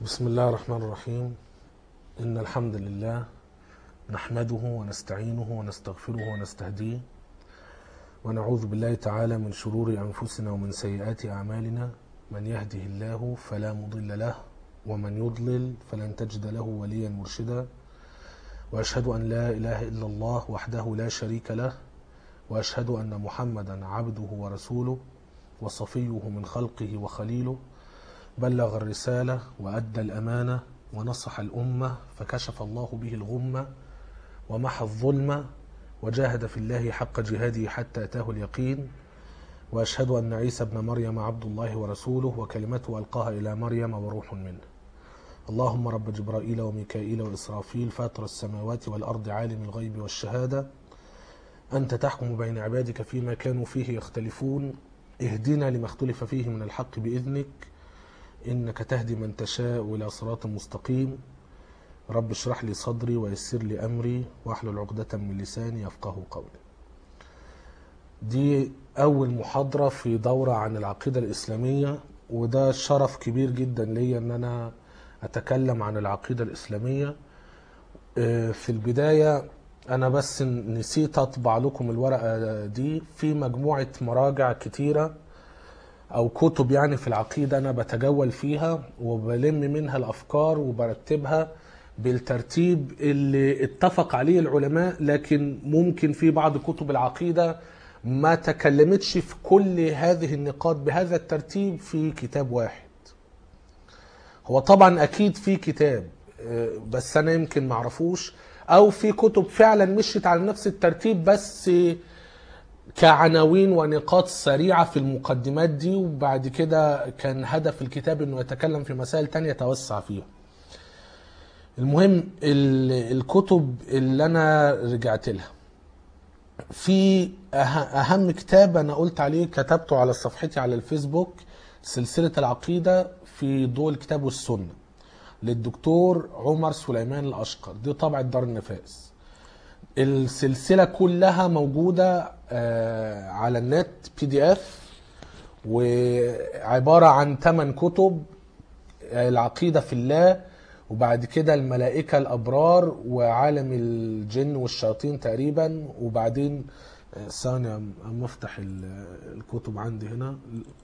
بسم الله الرحمن الرحيم إن الحمد لله نحمده ونستعينه ونستغفره ونستهديه ونعوذ بالله تعالى من شرور أنفسنا ومن سيئات أعمالنا من يهده الله فلا مضل له ومن يضلل فلن تجد له وليا مرشدا وأشهد أن لا إله إلا الله وحده لا شريك له وأشهد أن محمدا عبده ورسوله وصفيه من خلقه وخليله بلغ الرسالة وأدى الأمانة ونصح الأمة فكشف الله به الغمة ومحى الظلمة وجاهد في الله حق جهاده حتى أتاه اليقين وأشهد أن عيسى ابن مريم عبد الله ورسوله وكلمته ألقاها إلى مريم وروح منه اللهم رب جبرائيل وميكائيل وإسرافيل فاطر السماوات والأرض عالم الغيب والشهادة أنت تحكم بين عبادك فيما كانوا فيه يختلفون اهدنا لما اختلف فيه من الحق بإذنك إنك تهدي من تشاء إلى صراط مستقيم رب اشرح لي صدري ويسر لي أمري واحلل عقدة من لساني يفقه قولي دي أول محاضرة في دورة عن العقيدة الإسلامية وده شرف كبير جدا ليا إن أنا أتكلم عن العقيدة الإسلامية في البداية أنا بس نسيت أطبع لكم الورقة دي في مجموعة مراجع كتيرة او كتب يعني في العقيده انا بتجول فيها وبلم منها الافكار وبرتبها بالترتيب اللي اتفق عليه العلماء لكن ممكن في بعض كتب العقيده ما تكلمتش في كل هذه النقاط بهذا الترتيب في كتاب واحد هو طبعا اكيد في كتاب بس انا يمكن معرفوش او في كتب فعلا مشيت على نفس الترتيب بس كعناوين ونقاط سريعة في المقدمات دي وبعد كده كان هدف الكتاب انه يتكلم في مسائل تانية توسع فيها المهم الكتب اللي انا رجعت لها في اهم كتاب انا قلت عليه كتبته على صفحتي على الفيسبوك سلسلة العقيدة في ضوء الكتاب والسنة للدكتور عمر سليمان الاشقر دي طبعة دار النفاس السلسله كلها موجوده على النت بي دي اف وعباره عن 8 كتب العقيده في الله وبعد كده الملائكه الابرار وعالم الجن والشياطين تقريبا وبعدين ثانيه اما افتح الكتب عندي هنا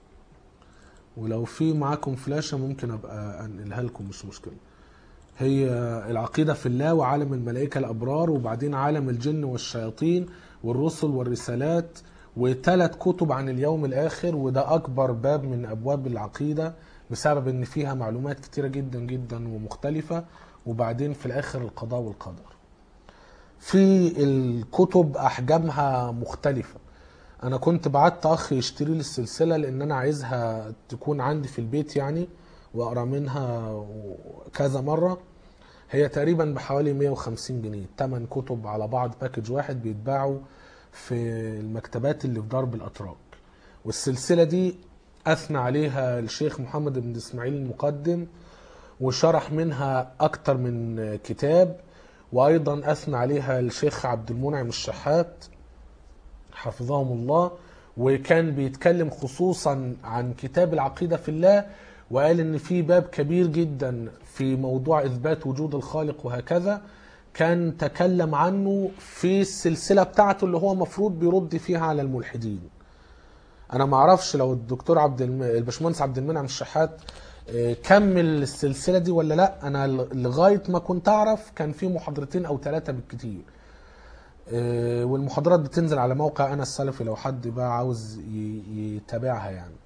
ولو في معاكم فلاشه ممكن ابقى انقلها لكم مش مشكله هي العقيدة في الله وعالم الملائكة الأبرار وبعدين عالم الجن والشياطين والرسل والرسالات وثلاث كتب عن اليوم الآخر وده أكبر باب من أبواب العقيدة بسبب إن فيها معلومات كتيرة جدا جدا ومختلفة وبعدين في الآخر القضاء والقدر في الكتب أحجامها مختلفة أنا كنت بعت أخ يشتري لي السلسلة لأن أنا عايزها تكون عندي في البيت يعني واقرا منها كذا مره هي تقريبا بحوالي 150 جنيه 8 كتب على بعض باكج واحد بيتباعوا في المكتبات اللي في درب الاتراك والسلسله دي اثنى عليها الشيخ محمد بن اسماعيل المقدم وشرح منها اكتر من كتاب وايضا اثنى عليها الشيخ عبد المنعم الشحات حفظهم الله وكان بيتكلم خصوصا عن كتاب العقيده في الله وقال ان في باب كبير جدا في موضوع اثبات وجود الخالق وهكذا كان تكلم عنه في السلسله بتاعته اللي هو مفروض بيرد فيها على الملحدين انا ما اعرفش لو الدكتور عبد الم... الباشمهندس عبد المنعم الشحات كمل السلسله دي ولا لا انا لغايه ما كنت اعرف كان في محاضرتين او ثلاثه بالكتير والمحاضرات بتنزل على موقع انا السلفي لو حد بقى عاوز يتابعها يعني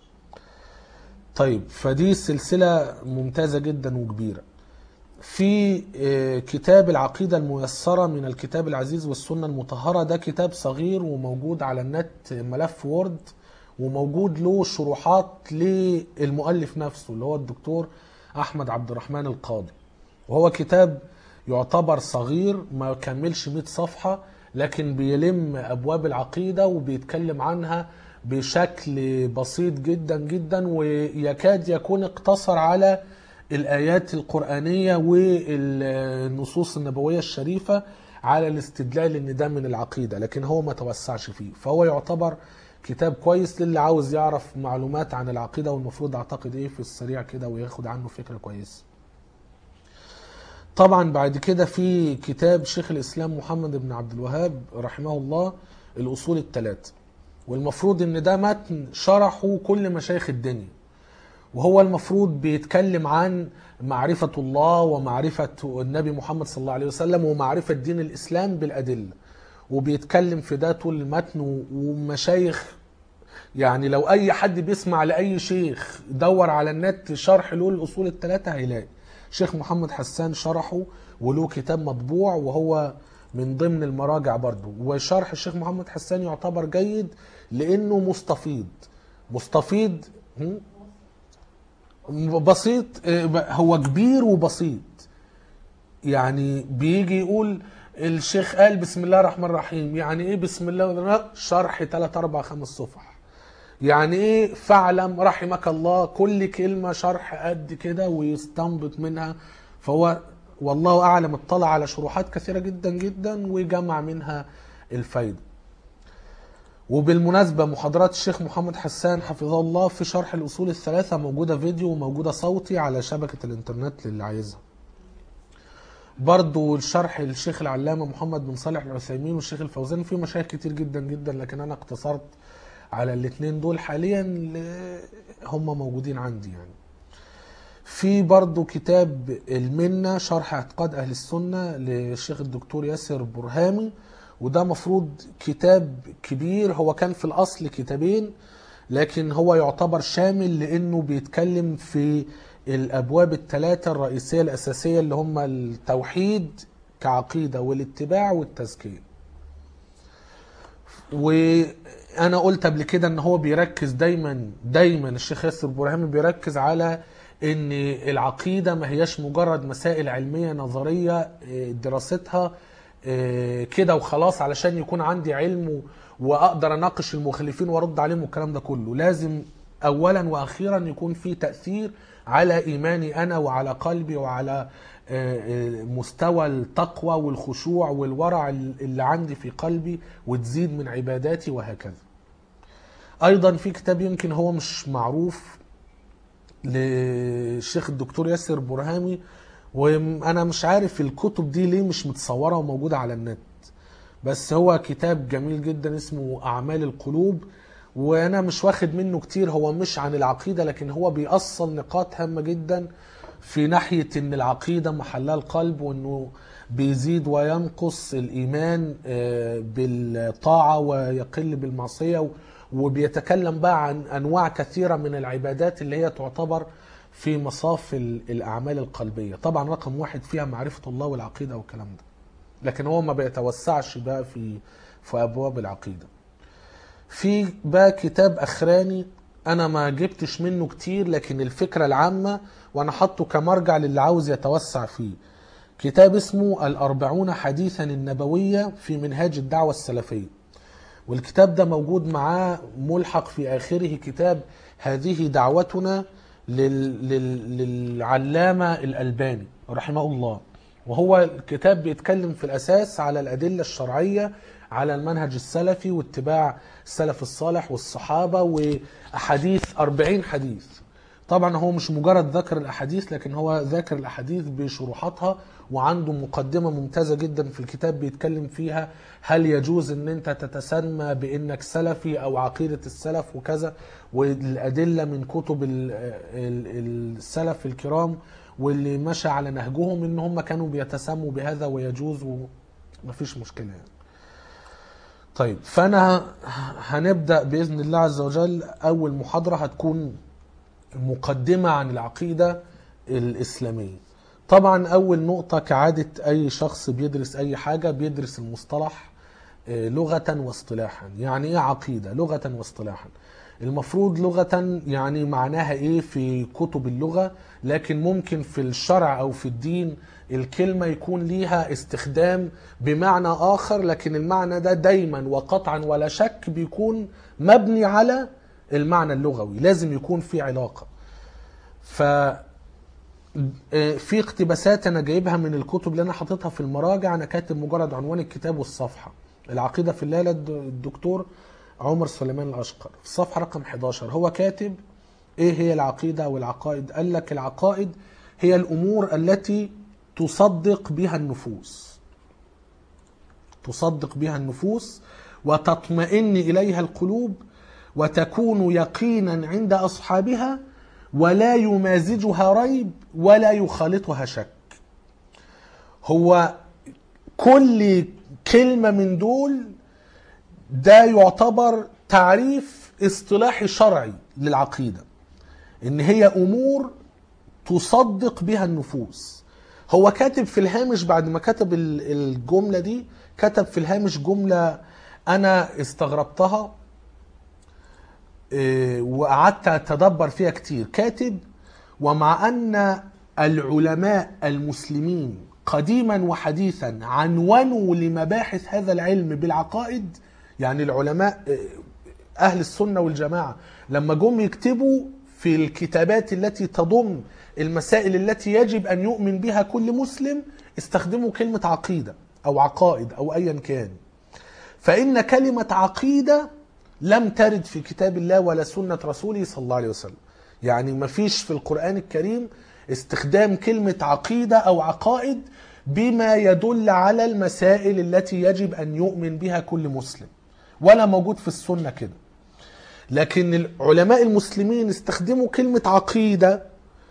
طيب فدي سلسلة ممتازة جدا وكبيرة في كتاب العقيدة الميسرة من الكتاب العزيز والسنة المطهرة ده كتاب صغير وموجود على النت ملف وورد وموجود له شروحات للمؤلف نفسه اللي هو الدكتور أحمد عبد الرحمن القاضي وهو كتاب يعتبر صغير ما كملش 100 صفحة لكن بيلم أبواب العقيدة وبيتكلم عنها بشكل بسيط جدا جدا ويكاد يكون اقتصر على الآيات القرآنية والنصوص النبوية الشريفة على الاستدلال ان ده من العقيدة لكن هو ما توسعش فيه فهو يعتبر كتاب كويس للي عاوز يعرف معلومات عن العقيدة والمفروض اعتقد ايه في السريع كده وياخد عنه فكرة كويسة طبعا بعد كده في كتاب شيخ الاسلام محمد بن عبد الوهاب رحمه الله الاصول الثلاثه والمفروض ان ده متن شرحه كل مشايخ الدنيا وهو المفروض بيتكلم عن معرفة الله ومعرفة النبي محمد صلى الله عليه وسلم ومعرفة دين الإسلام بالأدلة وبيتكلم في ده طول المتن و- ومشايخ يعني لو أي حد بيسمع لأي شيخ دور على النت شرح له الأصول الثلاثة هيلاقي شيخ محمد حسان شرحه وله كتاب مطبوع وهو من ضمن المراجع برضه وشرح الشيخ محمد حسان يعتبر جيد لأنه مستفيض مستفيض هم؟ بسيط آه، هو كبير وبسيط يعني بيجي يقول الشيخ قال بسم الله الرحمن الرحيم يعني ايه بسم الله الرحمن الرحيم؟ شرح 3 4 5 صفح يعني ايه فاعلم رحمك الله كل كلمة شرح قد كده ويستنبط منها فهو والله اعلم اطلع على شروحات كثيرة جدا جدا وجمع منها الفايدة وبالمناسبة محاضرات الشيخ محمد حسان حفظه الله في شرح الأصول الثلاثة موجودة فيديو وموجودة صوتي على شبكة الإنترنت للي عايزها برضو الشرح الشيخ العلامة محمد بن صالح العثيمين والشيخ الفوزان في مشايخ كتير جدا جدا لكن أنا اقتصرت على الاثنين دول حاليا ل- هم موجودين عندي يعني في برضو كتاب المنة شرح اعتقاد أهل السنة للشيخ الدكتور ياسر برهامي وده مفروض كتاب كبير هو كان في الأصل كتابين لكن هو يعتبر شامل لأنه بيتكلم في الأبواب الثلاثة الرئيسية الأساسية اللي هم التوحيد كعقيدة والاتباع والتزكية وانا قلت قبل كده ان هو بيركز دايما دايما الشيخ ياسر برهامي بيركز على ان العقيده ما هياش مجرد مسائل علميه نظريه آه، دراستها آه، كده وخلاص علشان يكون عندي علم و- واقدر اناقش المخالفين وارد عليهم والكلام ده كله لازم اولا واخيرا يكون في تاثير على ايماني انا وعلى قلبي وعلى آه، آه، مستوى التقوى والخشوع والورع اللي عندي في قلبي وتزيد من عباداتي وهكذا ايضا في كتاب يمكن هو مش معروف للشيخ الدكتور ياسر برهامي وانا مش عارف الكتب دي ليه مش متصوره وموجوده على النت بس هو كتاب جميل جدا اسمه اعمال القلوب وانا مش واخد منه كتير هو مش عن العقيده لكن هو بيأصل نقاط هامه جدا في ناحيه ان العقيده محلها القلب وانه بيزيد وينقص الايمان آه، بالطاعه ويقل بالمعصيه و- وبيتكلم بقى عن انواع كثيره من العبادات اللي هي تعتبر في مصاف ال- الاعمال القلبيه طبعا رقم واحد فيها معرفه الله والعقيده والكلام ده لكن هو ما بيتوسعش بقى في في ابواب العقيده في بقى كتاب اخراني انا ما جبتش منه كتير لكن الفكره العامه وانا حاطه كمرجع للي عاوز يتوسع فيه كتاب اسمه الأربعون حديثا النبوية في منهاج الدعوة السلفية والكتاب ده موجود معاه ملحق في آخره كتاب هذه دعوتنا لل... لل... للعلامة الألباني رحمه الله وهو الكتاب بيتكلم في الأساس على الأدلة الشرعية على المنهج السلفي واتباع السلف الصالح والصحابة وأحاديث أربعين حديث طبعا هو مش مجرد ذكر الاحاديث لكن هو ذاكر الاحاديث بشروحاتها وعنده مقدمه ممتازه جدا في الكتاب بيتكلم فيها هل يجوز ان انت تتسمى بانك سلفي او عقيده السلف وكذا والادله من كتب ال- ال- السلف الكرام واللي مشى على نهجهم ان هم كانوا بيتسموا بهذا ويجوز ومفيش مشكله يعني. طيب فانا هنبدا باذن الله عز وجل اول محاضره هتكون مقدمة عن العقيدة الإسلامية طبعا أول نقطة كعادة أي شخص بيدرس أي حاجة بيدرس المصطلح آه، لغة واصطلاحا يعني إيه عقيدة لغة واصطلاحا المفروض لغة يعني معناها إيه في كتب اللغة لكن ممكن في الشرع أو في الدين الكلمة يكون ليها استخدام بمعنى آخر لكن المعنى ده دايما وقطعا ولا شك بيكون مبني على المعنى اللغوي لازم يكون في علاقة ف آه، في اقتباسات انا جايبها من الكتب اللي انا حاططها في المراجع انا كاتب مجرد عنوان الكتاب والصفحه العقيده في الله للد- الدكتور عمر سليمان الاشقر في الصفحه رقم 11 هو كاتب ايه هي العقيده والعقائد قال لك العقائد هي الامور التي تصدق بها النفوس تصدق بها النفوس وتطمئن اليها القلوب وتكون يقينا عند اصحابها ولا يمازجها ريب ولا يخالطها شك هو كل كلمه من دول ده يعتبر تعريف اصطلاحي شرعي للعقيده ان هي امور تصدق بها النفوس هو كاتب في الهامش بعد ما كتب ال- الجمله دي كتب في الهامش جمله انا استغربتها إيه، وقعدت اتدبر فيها كتير كاتب ومع ان العلماء المسلمين قديما وحديثا عنونوا لمباحث هذا العلم بالعقائد يعني العلماء إيه، اهل السنه والجماعه لما جم يكتبوا في الكتابات التي تضم المسائل التي يجب ان يؤمن بها كل مسلم استخدموا كلمه عقيده او عقائد او ايا كان فإن كلمة عقيدة لم ترد في كتاب الله ولا سنة رسوله صلى الله عليه وسلم يعني ما فيش في القرآن الكريم استخدام كلمة عقيدة أو عقائد بما يدل على المسائل التي يجب أن يؤمن بها كل مسلم ولا موجود في السنة كده لكن العلماء المسلمين استخدموا كلمة عقيدة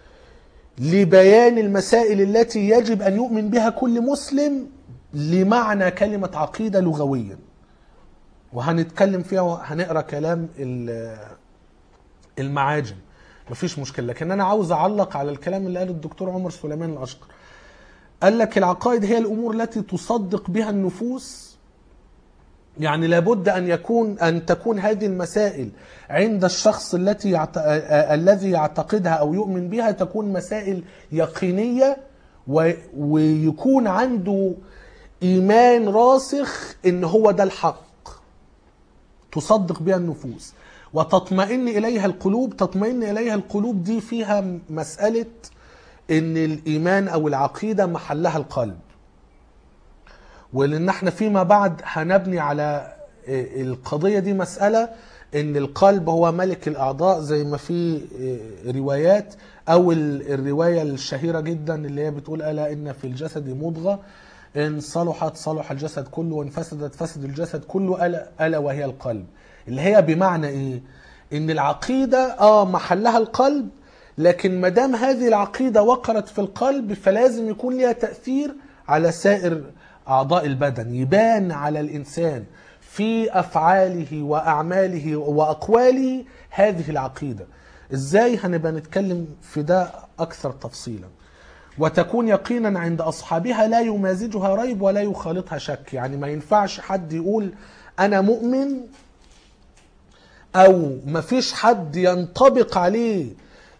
لبيان المسائل التي يجب أن يؤمن بها كل مسلم لمعنى كلمة عقيدة لغويا وهنتكلم فيها وهنقرا كلام ال- المعاجم مفيش مشكله لكن انا عاوز اعلق على الكلام اللي قاله الدكتور عمر سليمان الاشقر قال لك العقائد هي الامور التي تصدق بها النفوس يعني لابد ان يكون ان تكون هذه المسائل عند الشخص التي يعت... آه، الذي يعتقدها او يؤمن بها تكون مسائل يقينيه و... ويكون عنده ايمان راسخ ان هو ده الحق تصدق بها النفوس وتطمئن اليها القلوب تطمئن اليها القلوب دي فيها مساله ان الايمان او العقيده محلها القلب ولان احنا فيما بعد هنبني على القضيه دي مساله ان القلب هو ملك الاعضاء زي ما في روايات او الروايه الشهيره جدا اللي هي بتقول الا ان في الجسد مضغه ان صلحت صلح الجسد كله وان فسدت فسد الجسد كله الا الا وهي القلب اللي هي بمعنى ايه ان العقيده اه محلها القلب لكن ما دام هذه العقيده وقرت في القلب فلازم يكون لها تاثير على سائر اعضاء البدن يبان على الانسان في افعاله واعماله واقواله هذه العقيده ازاي هنبقى نتكلم في ده اكثر تفصيلا وتكون يقينا عند اصحابها لا يمازجها ريب ولا يخالطها شك يعني ما ينفعش حد يقول انا مؤمن او ما فيش حد ينطبق عليه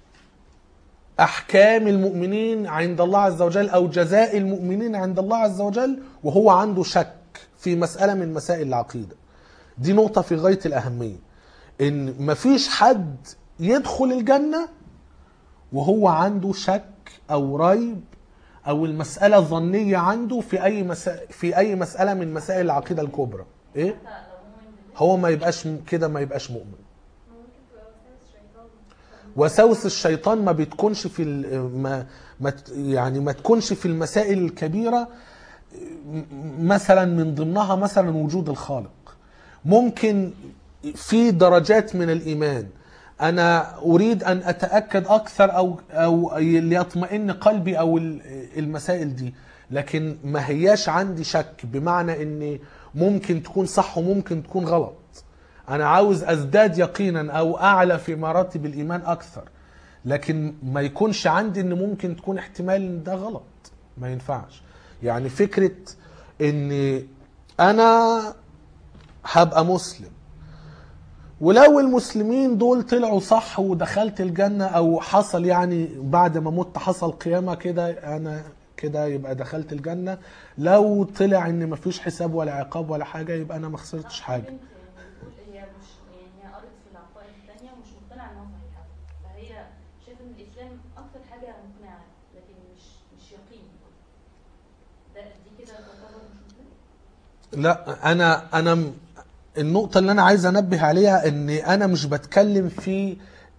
احكام المؤمنين عند الله عز وجل او جزاء المؤمنين عند الله عز وجل وهو عنده شك في مساله من مسائل العقيده دي نقطه في غايه الاهميه ان ما فيش حد يدخل الجنه وهو عنده شك او ريب او المساله الظنيه عنده في اي مسا... في اي مساله من مسائل العقيده الكبرى ايه حتى لو مؤمن بالله هو ما يبقاش م- كده ما يبقاش مؤمن ممكن تبقى وساوس شيطان وساوس الشيطان ما بتكونش في ال- ما ما ت- يعني ما تكونش في المسائل الكبيره م- مثلا من ضمنها مثلا وجود الخالق ممكن في درجات من الايمان انا اريد ان اتاكد اكثر او او ليطمئن قلبي او ال- المسائل دي لكن ما هياش عندي شك بمعنى ان ممكن تكون صح وممكن تكون غلط انا عاوز ازداد يقينا او اعلى في مراتب الايمان اكثر لكن ما يكونش عندي ان ممكن تكون احتمال ان ده غلط ما ينفعش يعني فكرة ان انا هبقى مسلم ولو المسلمين دول طلعوا صح ودخلت الجنة او حصل يعني بعد ما مت حصل قيامة كده انا كده يبقى دخلت الجنة لو طلع ان مفيش حساب ولا عقاب ولا حاجة يبقى انا ما خسرتش حاجة بنت بتقول هي مش يعني هي قرت في العقائد الثانيه ومش مقتنعه انها صحيحه فهي شايفه ان الاسلام اكثر حاجه مقنعه لكن مش مش يقين ده دي كده تعتبر مش مسلمه لا انا انا م- النقطة اللي انا عايز انبه عليها ان انا مش بتكلم في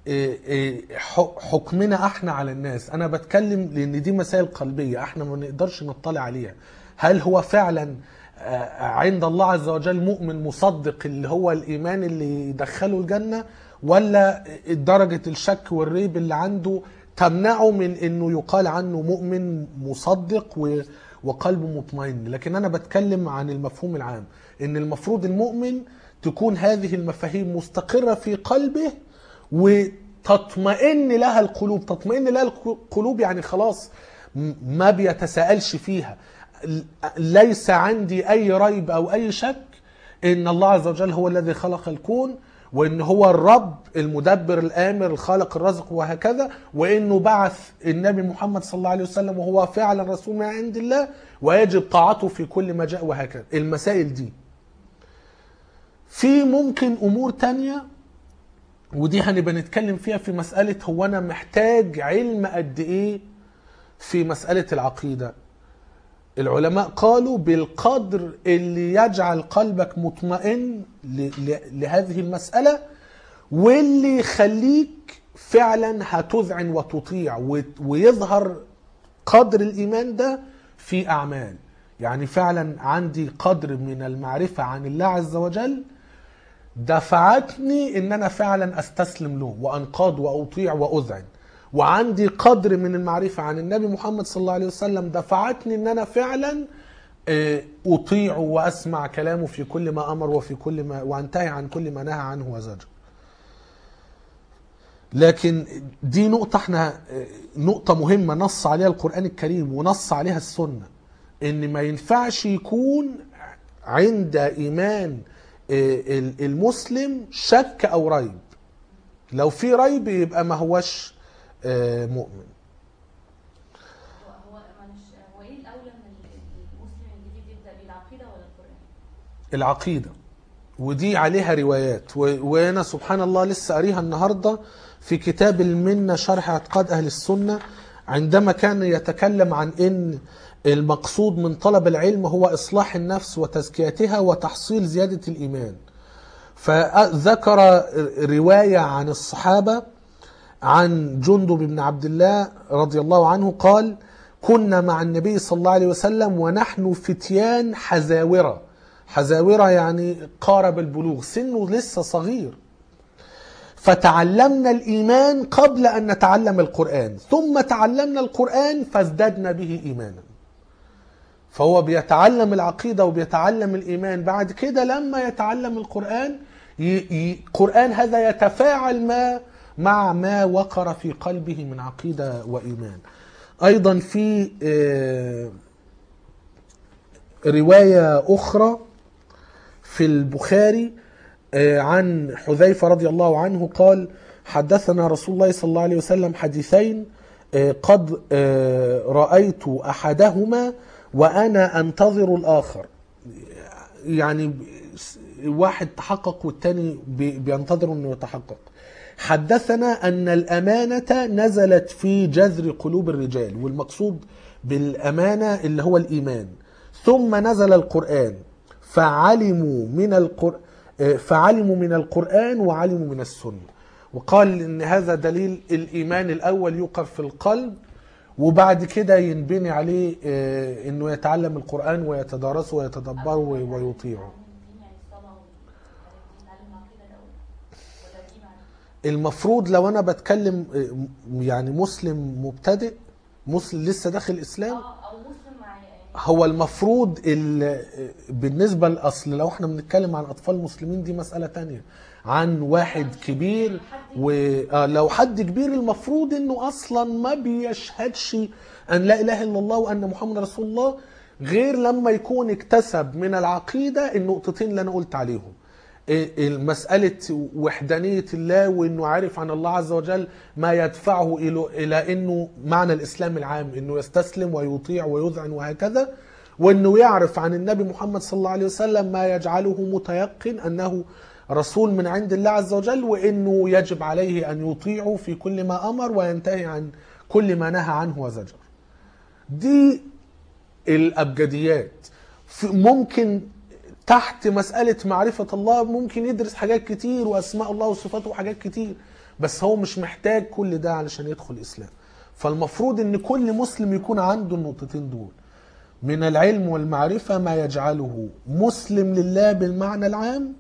إيه إيه ح- حكمنا احنا على الناس انا بتكلم لان دي مسائل قلبيه احنا ما نقدرش نطلع عليها هل هو فعلا آه، عند الله عز وجل مؤمن مصدق اللي هو الايمان اللي يدخله الجنه ولا درجه الشك والريب اللي عنده تمنعه من انه يقال عنه مؤمن مصدق و- وقلبه مطمئن لكن انا بتكلم عن المفهوم العام ان المفروض المؤمن تكون هذه المفاهيم مستقره في قلبه وتطمئن لها القلوب تطمئن لها القلوب يعني خلاص م- ما بيتساءلش فيها ل- ليس عندي اي ريب او اي شك ان الله عز وجل هو الذي خلق الكون وان هو الرب المدبر الامر الخالق الرازق وهكذا وانه بعث النبي محمد صلى الله عليه وسلم وهو فعلا رسول من عند الله ويجب طاعته في كل ما جاء وهكذا المسائل دي في ممكن امور تانية ودي هنبقى نتكلم فيها في مسألة هو أنا محتاج علم قد إيه في مسألة العقيدة العلماء قالوا بالقدر اللي يجعل قلبك مطمئن ل- ل- لهذه المسألة واللي يخليك فعلا هتذعن وتطيع و- ويظهر قدر الإيمان ده في أعمال يعني فعلا عندي قدر من المعرفة عن الله عز وجل دفعتني ان انا فعلا استسلم له وانقاد واطيع واذعن وعندي قدر من المعرفه عن النبي محمد صلى الله عليه وسلم دفعتني ان انا فعلا آه، اطيع واسمع كلامه في كل ما امر وفي كل ما وانتهي عن كل ما نهى عنه وزجر لكن دي نقطة احنا آه، نقطة مهمة نص عليها القرآن الكريم ونص عليها السنة ان ما ينفعش يكون عند ايمان آه، المسلم شك او ريب لو في ريب يبقى ما هوش آه، مؤمن هو هو معلش هو ايه الاولى من المسلم الجديد يبدا بالعقيده ولا القران؟ العقيدة ودي عليها روايات و- وانا سبحان الله لسه قاريها النهاردة في كتاب المنة شرح اعتقاد اهل السنة عندما كان يتكلم عن ان المقصود من طلب العلم هو اصلاح النفس وتزكيتها وتحصيل زيادة الايمان فذكر رواية عن الصحابة عن جندب بن عبد الله رضي الله عنه قال كنا مع النبي صلى الله عليه وسلم ونحن فتيان حزاورة حزاورة يعني قارب البلوغ سنه لسه صغير فتعلمنا الإيمان قبل أن نتعلم القرآن ثم تعلمنا القرآن فازددنا به إيمانا فهو بيتعلم العقيدة وبيتعلم الإيمان بعد كده لما يتعلم القرآن ي... ي... القرآن هذا يتفاعل ما مع ما وقر في قلبه من عقيدة وإيمان أيضا في آه، رواية أخرى في البخاري آه، عن حذيفة رضي الله عنه قال حدثنا رسول الله صلى الله عليه وسلم حديثين آه، قد آه، رأيت أحدهما وأنا أنتظر الآخر يعني واحد تحقق والتاني بي- بينتظر انه يتحقق حدثنا ان الامانه نزلت في جذر قلوب الرجال والمقصود بالامانه اللي هو الايمان ثم نزل القران فعلموا من القرآن فعلموا من القرآن وعلموا من السنة وقال ان هذا دليل الايمان الاول يوقر في القلب وبعد كده ينبني عليه آه، انه يتعلم القرآن ويتدارسه ويتدبره ويطيعه الدين يعني الصلاه والحاجات دي يتعلم العقيده الاول ولا دي معنى المفروض لو انا بتكلم آه، يعني مسلم مبتدئ مسلم لسه داخل الاسلام اه او مسلم مع يعني هو المفروض ال- بالنسبة لأصل لو احنا بنتكلم عن أطفال مسلمين دي مسألة تانية عن واحد كبير ولو حد كبير المفروض انه اصلا ما بيشهدش ان لا اله الا الله وان محمد رسول الله غير لما يكون اكتسب من العقيدة النقطتين اللي انا قلت عليهم مسألة وحدانية الله وانه عارف عن الله عز وجل ما يدفعه الى الى انه معنى الاسلام العام انه يستسلم ويطيع ويذعن وهكذا وانه يعرف عن النبي محمد صلى الله عليه وسلم ما يجعله متيقن انه رسول من عند الله عز وجل وانه يجب عليه ان يطيعه في كل ما امر وينتهي عن كل ما نهى عنه وزجر. دي الابجديات في- ممكن تحت مسألة معرفة الله ممكن يدرس حاجات كتير وأسماء الله وصفاته وحاجات كتير بس هو مش محتاج كل ده علشان يدخل الاسلام فالمفروض ان كل مسلم يكون عنده النقطتين دول من العلم والمعرفة ما يجعله مسلم لله بالمعنى العام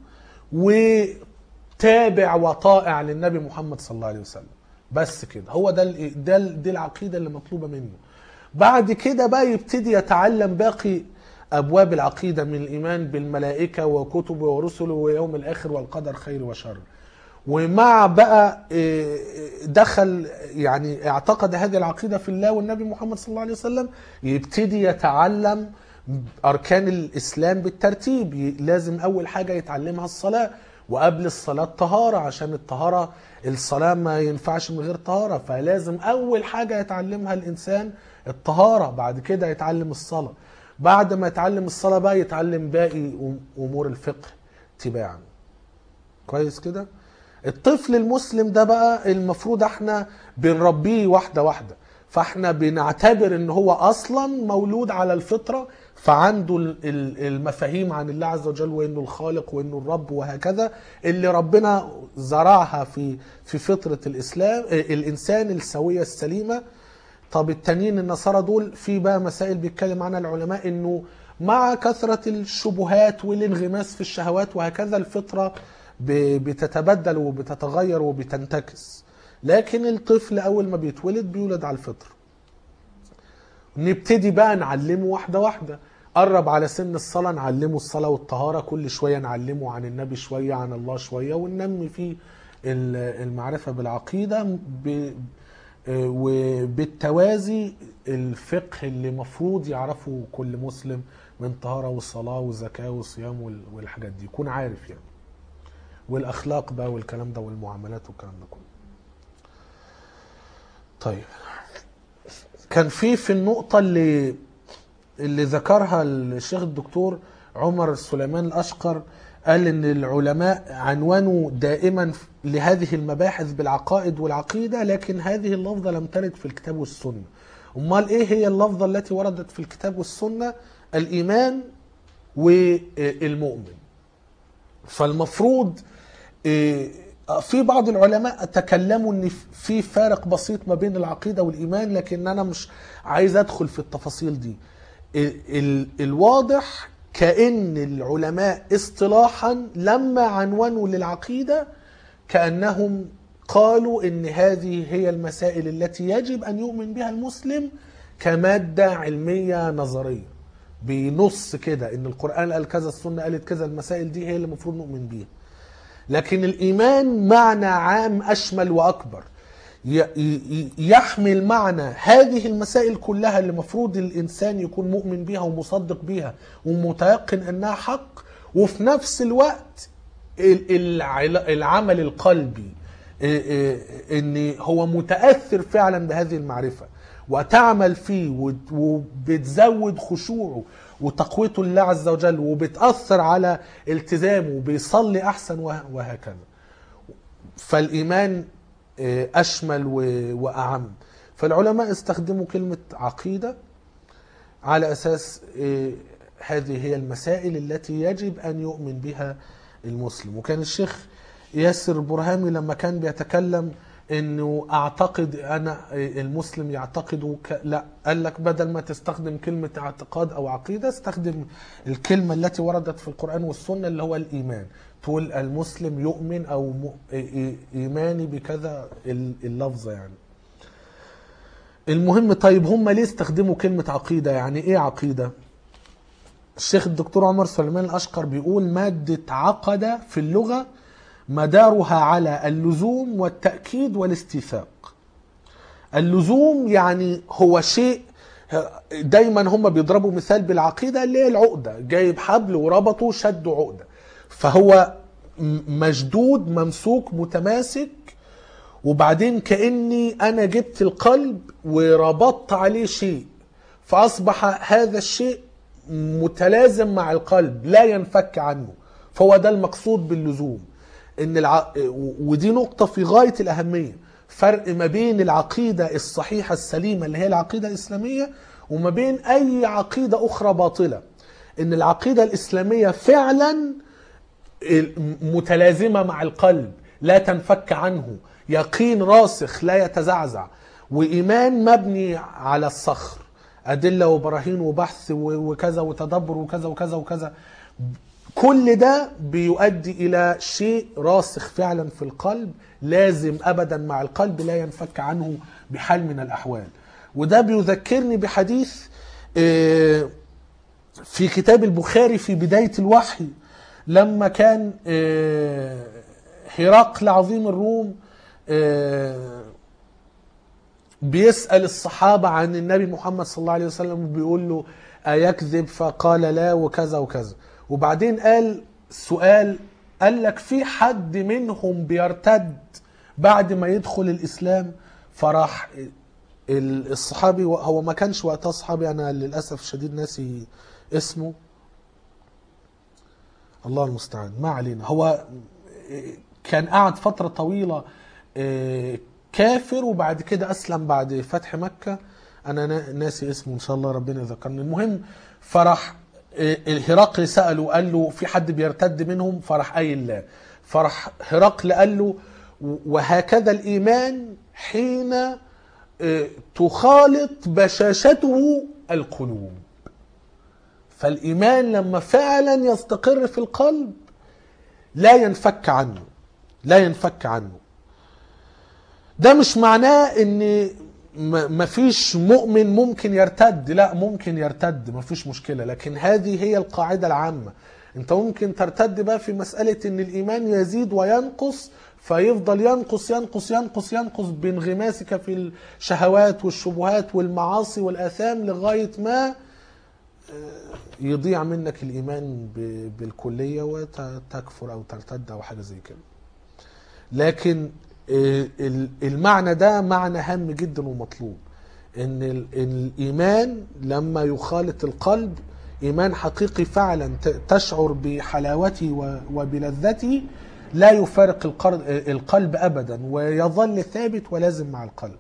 وتابع وطائع للنبي محمد صلى الله عليه وسلم بس كده هو ده ال- ده ال- دي العقيدة اللي مطلوبة منه بعد كده بقى يبتدي يتعلم باقي أبواب العقيدة من الإيمان بالملائكة وكتبه ورسله ويوم الآخر والقدر خير وشر ومع بقى إيه، دخل يعني اعتقد هذه العقيدة في الله والنبي محمد صلى الله عليه وسلم يبتدي يتعلم أركان الإسلام بالترتيب ي- لازم أول حاجة يتعلمها الصلاة وقبل الصلاة طهارة عشان الطهارة الصلاة ما ينفعش من غير طهارة فلازم أول حاجة يتعلمها الإنسان الطهارة بعد كده يتعلم الصلاة بعد ما يتعلم الصلاة بقى يتعلم باقي أم- أمور الفقه تباعا كويس كده الطفل المسلم ده بقى المفروض احنا بنربيه واحدة واحدة فاحنا بنعتبر ان هو اصلا مولود على الفطرة فعنده ال- ال- المفاهيم عن الله عز وجل وانه الخالق وانه الرب وهكذا اللي ربنا زرعها في في فطرة الاسلام اه، الانسان السوية السليمة طب التانيين النصارى دول في بقى مسائل بيتكلم عنها العلماء انه مع كثرة الشبهات والانغماس في الشهوات وهكذا الفطرة ب- بتتبدل وبتتغير وبتنتكس لكن الطفل اول ما بيتولد بيولد على الفطرة نبتدي بقى نعلمه واحدة واحدة قرب على سن الصلاة نعلمه الصلاة والطهارة كل شوية نعلمه عن النبي شوية عن الله شوية وننمي فيه ال- المعرفة بالعقيدة ب- وبالتوازي الفقه اللي مفروض يعرفه كل مسلم من طهارة والصلاة والزكاة والصيام وال- والحاجات دي يكون عارف يعني والأخلاق بقى والكلام ده والمعاملات والكلام ده كله طيب كان في في النقطة اللي اللي ذكرها الشيخ الدكتور عمر سليمان الأشقر قال ان العلماء عنوانوا دائما لهذه المباحث بالعقائد والعقيدة لكن هذه اللفظة لم ترد في الكتاب والسنة امال ايه هي اللفظة التي وردت في الكتاب والسنة الايمان والمؤمن فالمفروض إيه، في بعض العلماء تكلموا ان في فارق بسيط ما بين العقيده والايمان لكن انا مش عايز ادخل في التفاصيل دي ال- ال- الواضح كان العلماء اصطلاحا لما عنونوا للعقيده كانهم قالوا ان هذه هي المسائل التي يجب ان يؤمن بها المسلم كماده علميه نظريه بنص كده ان القران قال كذا السنه قالت كذا المسائل دي هي اللي المفروض نؤمن بيها لكن الايمان معنى عام اشمل واكبر ي- ي- يحمل معنى هذه المسائل كلها اللي المفروض الانسان يكون مؤمن بيها ومصدق بيها ومتيقن انها حق وفي نفس الوقت ال- العل- العمل القلبي إيه إيه ان هو متاثر فعلا بهذه المعرفه وتعمل فيه وت- وبتزود خشوعه وتقويته لله عز وجل وبتاثر على التزامه وبيصلي احسن وه- وهكذا فالايمان آه، اشمل و- واعم فالعلماء استخدموا كلمه عقيده على اساس آه، هذه هي المسائل التي يجب ان يؤمن بها المسلم وكان الشيخ ياسر برهامي لما كان بيتكلم انه اعتقد انا المسلم يعتقد ك... لا قال لك بدل ما تستخدم كلمه اعتقاد او عقيده استخدم الكلمه التي وردت في القران والسنه اللي هو الايمان تقول المسلم يؤمن او م... إي- ايماني بكذا ال- اللفظه يعني المهم طيب هم ليه استخدموا كلمه عقيده يعني ايه عقيده الشيخ الدكتور عمر سليمان الاشقر بيقول ماده عقد في اللغه مدارها على اللزوم والتاكيد والاستيثاق اللزوم يعني هو شيء دايما هم بيضربوا مثال بالعقيده اللي هي العقده جايب حبل وربطه شدوا عقده فهو م- مشدود ممسوك متماسك وبعدين كاني انا جبت القلب وربطت عليه شيء فاصبح هذا الشيء متلازم مع القلب لا ينفك عنه فهو ده المقصود باللزوم ان الع... ودي نقطه في غايه الاهميه فرق ما بين العقيده الصحيحه السليمه اللي هي العقيده الاسلاميه وما بين اي عقيده اخرى باطله ان العقيده الاسلاميه فعلا متلازمه مع القلب لا تنفك عنه يقين راسخ لا يتزعزع وإيمان مبني على الصخر أدلة وبراهين وبحث و- وكذا وتدبر وكذا وكذا وكذا كل ده بيؤدي إلى شيء راسخ فعلا في القلب لازم أبدا مع القلب لا ينفك عنه بحال من الأحوال وده بيذكرني بحديث آه، في كتاب البخاري في بداية الوحي لما كان آه، هرقل عظيم الروم آه، بيسأل الصحابة عن النبي محمد صلى الله عليه وسلم وبيقول له أيكذب فقال لا وكذا وكذا وبعدين قال سؤال قال لك في حد منهم بيرتد بعد ما يدخل الإسلام فراح ال- الصحابي هو ما كانش وقتها صحابي أنا للأسف شديد ناسي اسمه الله المستعان ما علينا هو كان قعد فترة طويلة آه، كافر وبعد كده أسلم بعد فتح مكة أنا نا- ناسي اسمه إن شاء الله ربنا يذكرني المهم فرح آه، هرقل سأله قال له في حد بيرتد منهم فرح قايل لا فرح هرقل قال له وهكذا الإيمان حين آه، تخالط بشاشته القلوب فالإيمان لما فعلا يستقر في القلب لا ينفك عنه لا ينفك عنه ده مش معناه ان م- مفيش مؤمن ممكن يرتد لا ممكن يرتد مفيش مشكلة لكن هذه هي القاعدة العامة انت ممكن ترتد بقى في مسألة ان الايمان يزيد وينقص فيفضل ينقص ينقص ينقص ينقص بانغماسك في الشهوات والشبهات والمعاصي والآثام لغاية ما يضيع منك الإيمان ب- بالكلية وتكفر أو ترتد أو حاجة زي كده لكن آه، ال- المعنى ده معنى هام جدا ومطلوب ان ال- إن الايمان لما يخالط القلب ايمان حقيقي فعلا ت- تشعر بحلاوته و- وبلذته لا يفارق القر- القلب ابدا ويظل ثابت ولازم مع القلب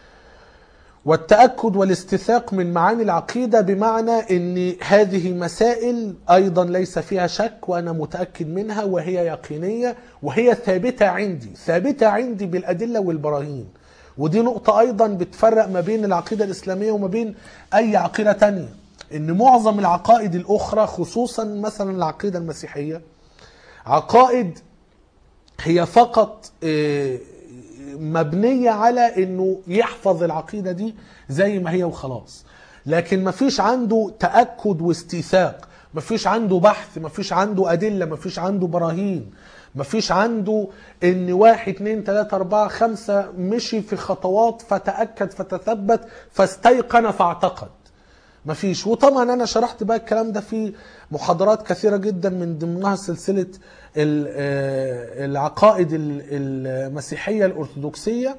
والتأكد والاستثاق من معاني العقيدة بمعنى أن هذه مسائل أيضا ليس فيها شك وأنا متأكد منها وهي يقينية وهي ثابتة عندي ثابتة عندي بالأدلة والبراهين ودي نقطة أيضا بتفرق ما بين العقيدة الإسلامية وما بين أي عقيدة تانية أن معظم العقائد الأخرى خصوصا مثلا العقيدة المسيحية عقائد هي فقط آه، مبنية على انه يحفظ العقيدة دي زي ما هي وخلاص لكن مفيش عنده تأكد واستيثاق مفيش عنده بحث مفيش عنده أدلة مفيش عنده براهين مفيش عنده ان واحد اتنين تلاتة اربعة خمسة مشي في خطوات فتأكد فتثبت فاستيقن فاعتقد مفيش وطبعا انا شرحت بقى الكلام ده في محاضرات كثيره جدا من ضمنها سلسله ال- آه، العقائد ال- المسيحيه الارثوذكسيه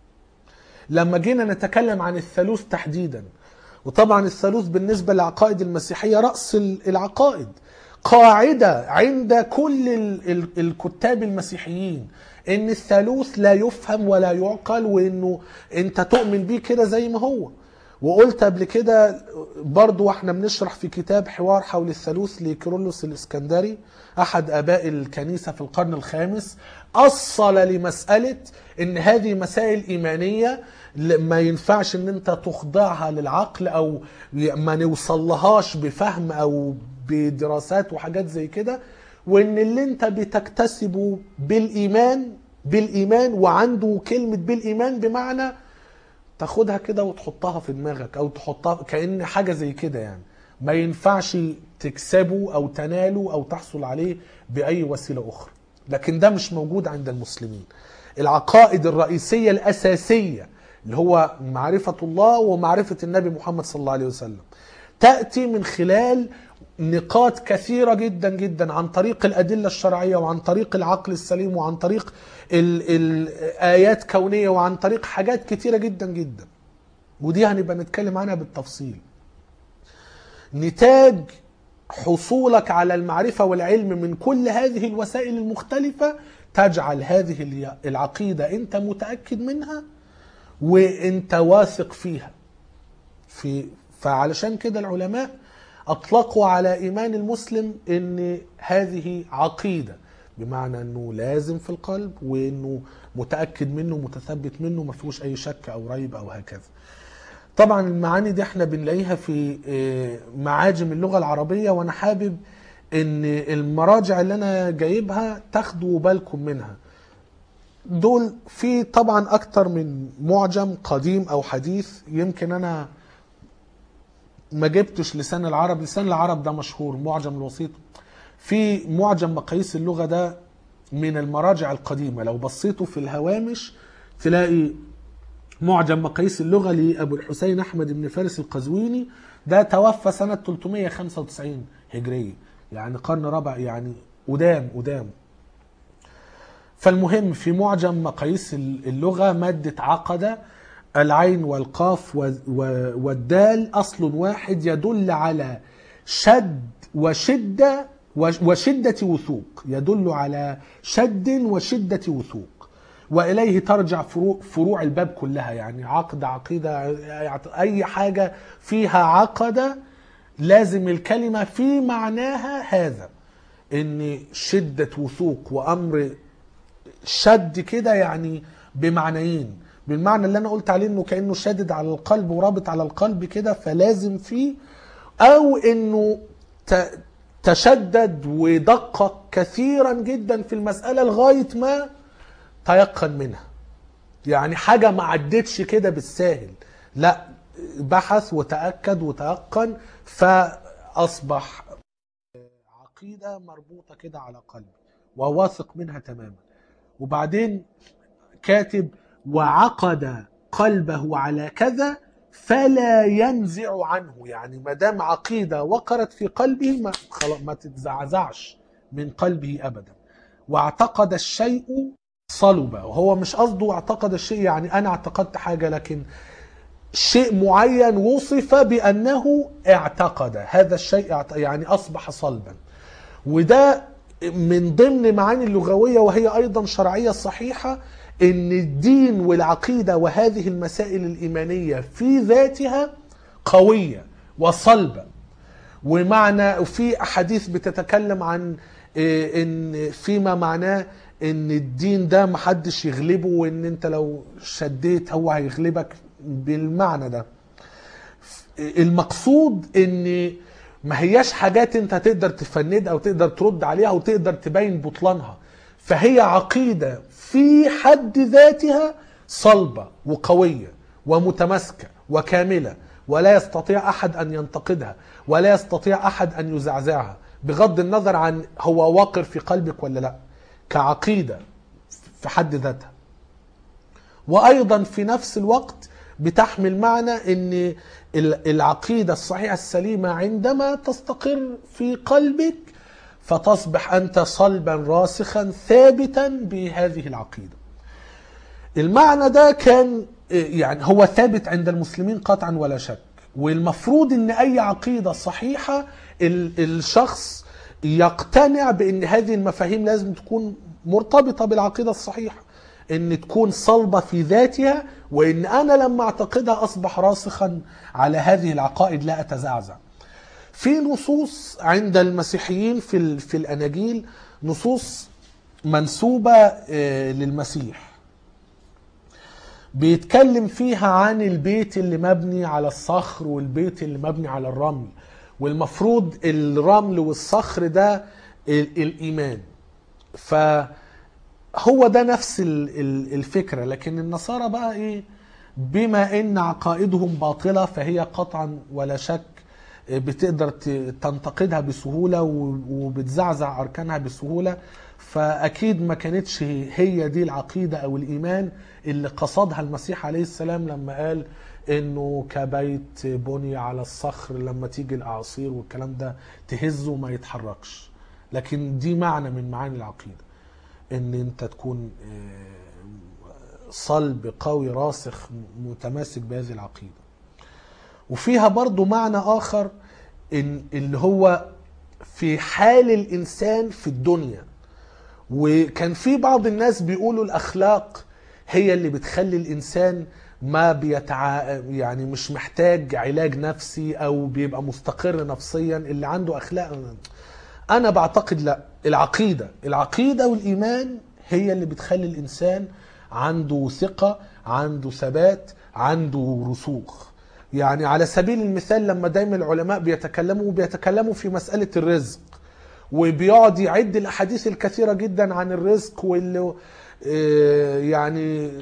لما جينا نتكلم عن الثالوث تحديدا وطبعا الثالوث بالنسبه للعقائد المسيحيه راس ال- العقائد قاعده عند كل ال- ال- الكتاب المسيحيين ان الثالوث لا يفهم ولا يعقل وانه انت تؤمن بيه كده زي ما هو وقلت قبل كده برضو واحنا بنشرح في كتاب حوار حول الثالوث لكيرلس الاسكندري احد اباء الكنيسه في القرن الخامس اصل لمساله ان هذه مسائل ايمانيه ل- ما ينفعش ان انت تخضعها للعقل او ي- ما نوصلهاش بفهم او بدراسات وحاجات زي كده وان اللي انت بتكتسبه بالايمان بالايمان وعنده كلمه بالايمان بمعنى تاخدها كده وتحطها في دماغك او تحطها كأن حاجة زي كده يعني ما ينفعش تكسبه او تناله او تحصل عليه باي وسيلة اخرى لكن ده مش موجود عند المسلمين العقائد الرئيسية الاساسية اللي هو معرفة الله ومعرفة النبي محمد صلى الله عليه وسلم تأتي من خلال نقاط كثيرة جدا جدا عن طريق الأدلة الشرعية وعن طريق العقل السليم وعن طريق ال- الآيات كونية وعن طريق حاجات كثيرة جدا جدا ودي هنبقى نتكلم عنها بالتفصيل نتاج حصولك على المعرفة والعلم من كل هذه الوسائل المختلفة تجعل هذه العقيدة انت متأكد منها وانت واثق فيها في فعلشان كده العلماء اطلقوا على ايمان المسلم ان هذه عقيده بمعنى انه لازم في القلب وانه متاكد منه متثبت منه ما فيهوش اي شك او ريب او هكذا طبعا المعاني دي احنا بنلاقيها في آه، معاجم اللغه العربيه وانا حابب ان المراجع اللي انا جايبها تاخدوا بالكم منها دول في طبعا اكتر من معجم قديم او حديث يمكن انا ما جبتش لسان العرب لسان العرب ده مشهور معجم الوسيط في معجم مقاييس اللغة ده من المراجع القديمة لو بصيتوا في الهوامش تلاقي معجم مقاييس اللغة لأبو الحسين أحمد بن فارس القزويني ده توفى سنة 395 هجرية يعني قرن رابع يعني قدام قدام فالمهم في معجم مقاييس اللغة مادة عقدة العين والقاف و- و- والدال أصل واحد يدل على شد وشدة وش- وشدة وثوق يدل على شد وشدة وثوق وإليه ترجع فروع, فروع الباب كلها يعني عقد عقيدة أي حاجة فيها عقدة لازم الكلمة في معناها هذا ان شدة وثوق وامر شد كده يعني بمعنيين بالمعنى اللي انا قلت عليه انه كانه شادد على القلب ورابط على القلب كده فلازم فيه او انه ت- تشدد ودقق كثيرا جدا في المسألة لغاية ما تيقن منها يعني حاجة ما عدتش كده بالساهل لا بحث وتأكد وتيقن فأصبح عقيدة مربوطة كده على قلبي وواثق منها تماما وبعدين كاتب وعقد قلبه على كذا فلا ينزع عنه يعني ما دام عقيده وقرت في قلبه ما خلاص ما تتزعزعش من قلبه ابدا واعتقد الشيء صلب وهو مش قصده اعتقد الشيء يعني انا اعتقدت حاجه لكن شيء معين وصف بانه اعتقد هذا الشيء اعت- يعني اصبح صلبا وده من ضمن معاني اللغوية وهي أيضا شرعية صحيحة إن الدين والعقيدة وهذه المسائل الإيمانية في ذاتها قوية وصلبة ومعنى وفي أحاديث بتتكلم عن إيه، إن فيما معناه إن الدين ده محدش يغلبه وإن أنت لو شديت هو هيغلبك بالمعنى ده المقصود ان ما هياش حاجات انت تقدر تفندها وتقدر ترد عليها وتقدر تبين بطلانها فهي عقيدة في حد ذاتها صلبة وقوية ومتماسكة وكاملة ولا يستطيع أحد أن ينتقدها ولا يستطيع أحد أن يزعزعها بغض النظر عن هو واقر في قلبك ولا لا كعقيدة في حد ذاتها وايضا في نفس الوقت بتحمل معنى ان ال- العقيده الصحيحه السليمه عندما تستقر في قلبك فتصبح انت صلبا راسخا ثابتا بهذه العقيده. المعنى ده كان يعني هو ثابت عند المسلمين قطعا ولا شك والمفروض ان اي عقيده صحيحه ال- الشخص يقتنع بان هذه المفاهيم لازم تكون مرتبطه بالعقيده الصحيحه ان تكون صلبه في ذاتها وان انا لما اعتقدها اصبح راسخا على هذه العقائد لا اتزعزع في نصوص عند المسيحيين في ال- في الاناجيل نصوص منسوبه آه، للمسيح بيتكلم فيها عن البيت اللي مبني على الصخر والبيت اللي مبني على الرمل والمفروض الرمل والصخر ده ال- الايمان فهو ده نفس ال- ال- الفكره لكن النصارى بقى ايه بما ان عقائدهم باطله فهي قطعا ولا شك بتقدر ت- تنتقدها بسهوله و- وبتزعزع اركانها بسهوله فاكيد ما كانتش هي دي العقيده او الايمان اللي قصدها المسيح عليه السلام لما قال انه كبيت بني على الصخر لما تيجي الاعاصير والكلام ده تهزه وما يتحركش لكن دي معنى من معاني العقيده ان انت تكون آه، صلب قوي راسخ متماسك بهذه العقيده وفيها برضو معنى آخر إن اللي هو في حال الإنسان في الدنيا وكان في بعض الناس بيقولوا الأخلاق هي اللي بتخلي الإنسان ما بيتع... يعني مش محتاج علاج نفسي أو بيبقى مستقر نفسيا اللي عنده أخلاق انا بعتقد لا العقيده العقيده والايمان هي اللي بتخلي الانسان عنده ثقه عنده ثبات عنده رسوخ يعني على سبيل المثال لما دايما العلماء بيتكلموا بيتكلموا في مساله الرزق وبيقعد يعد الاحاديث الكثيره جدا عن الرزق واللي آه، يعني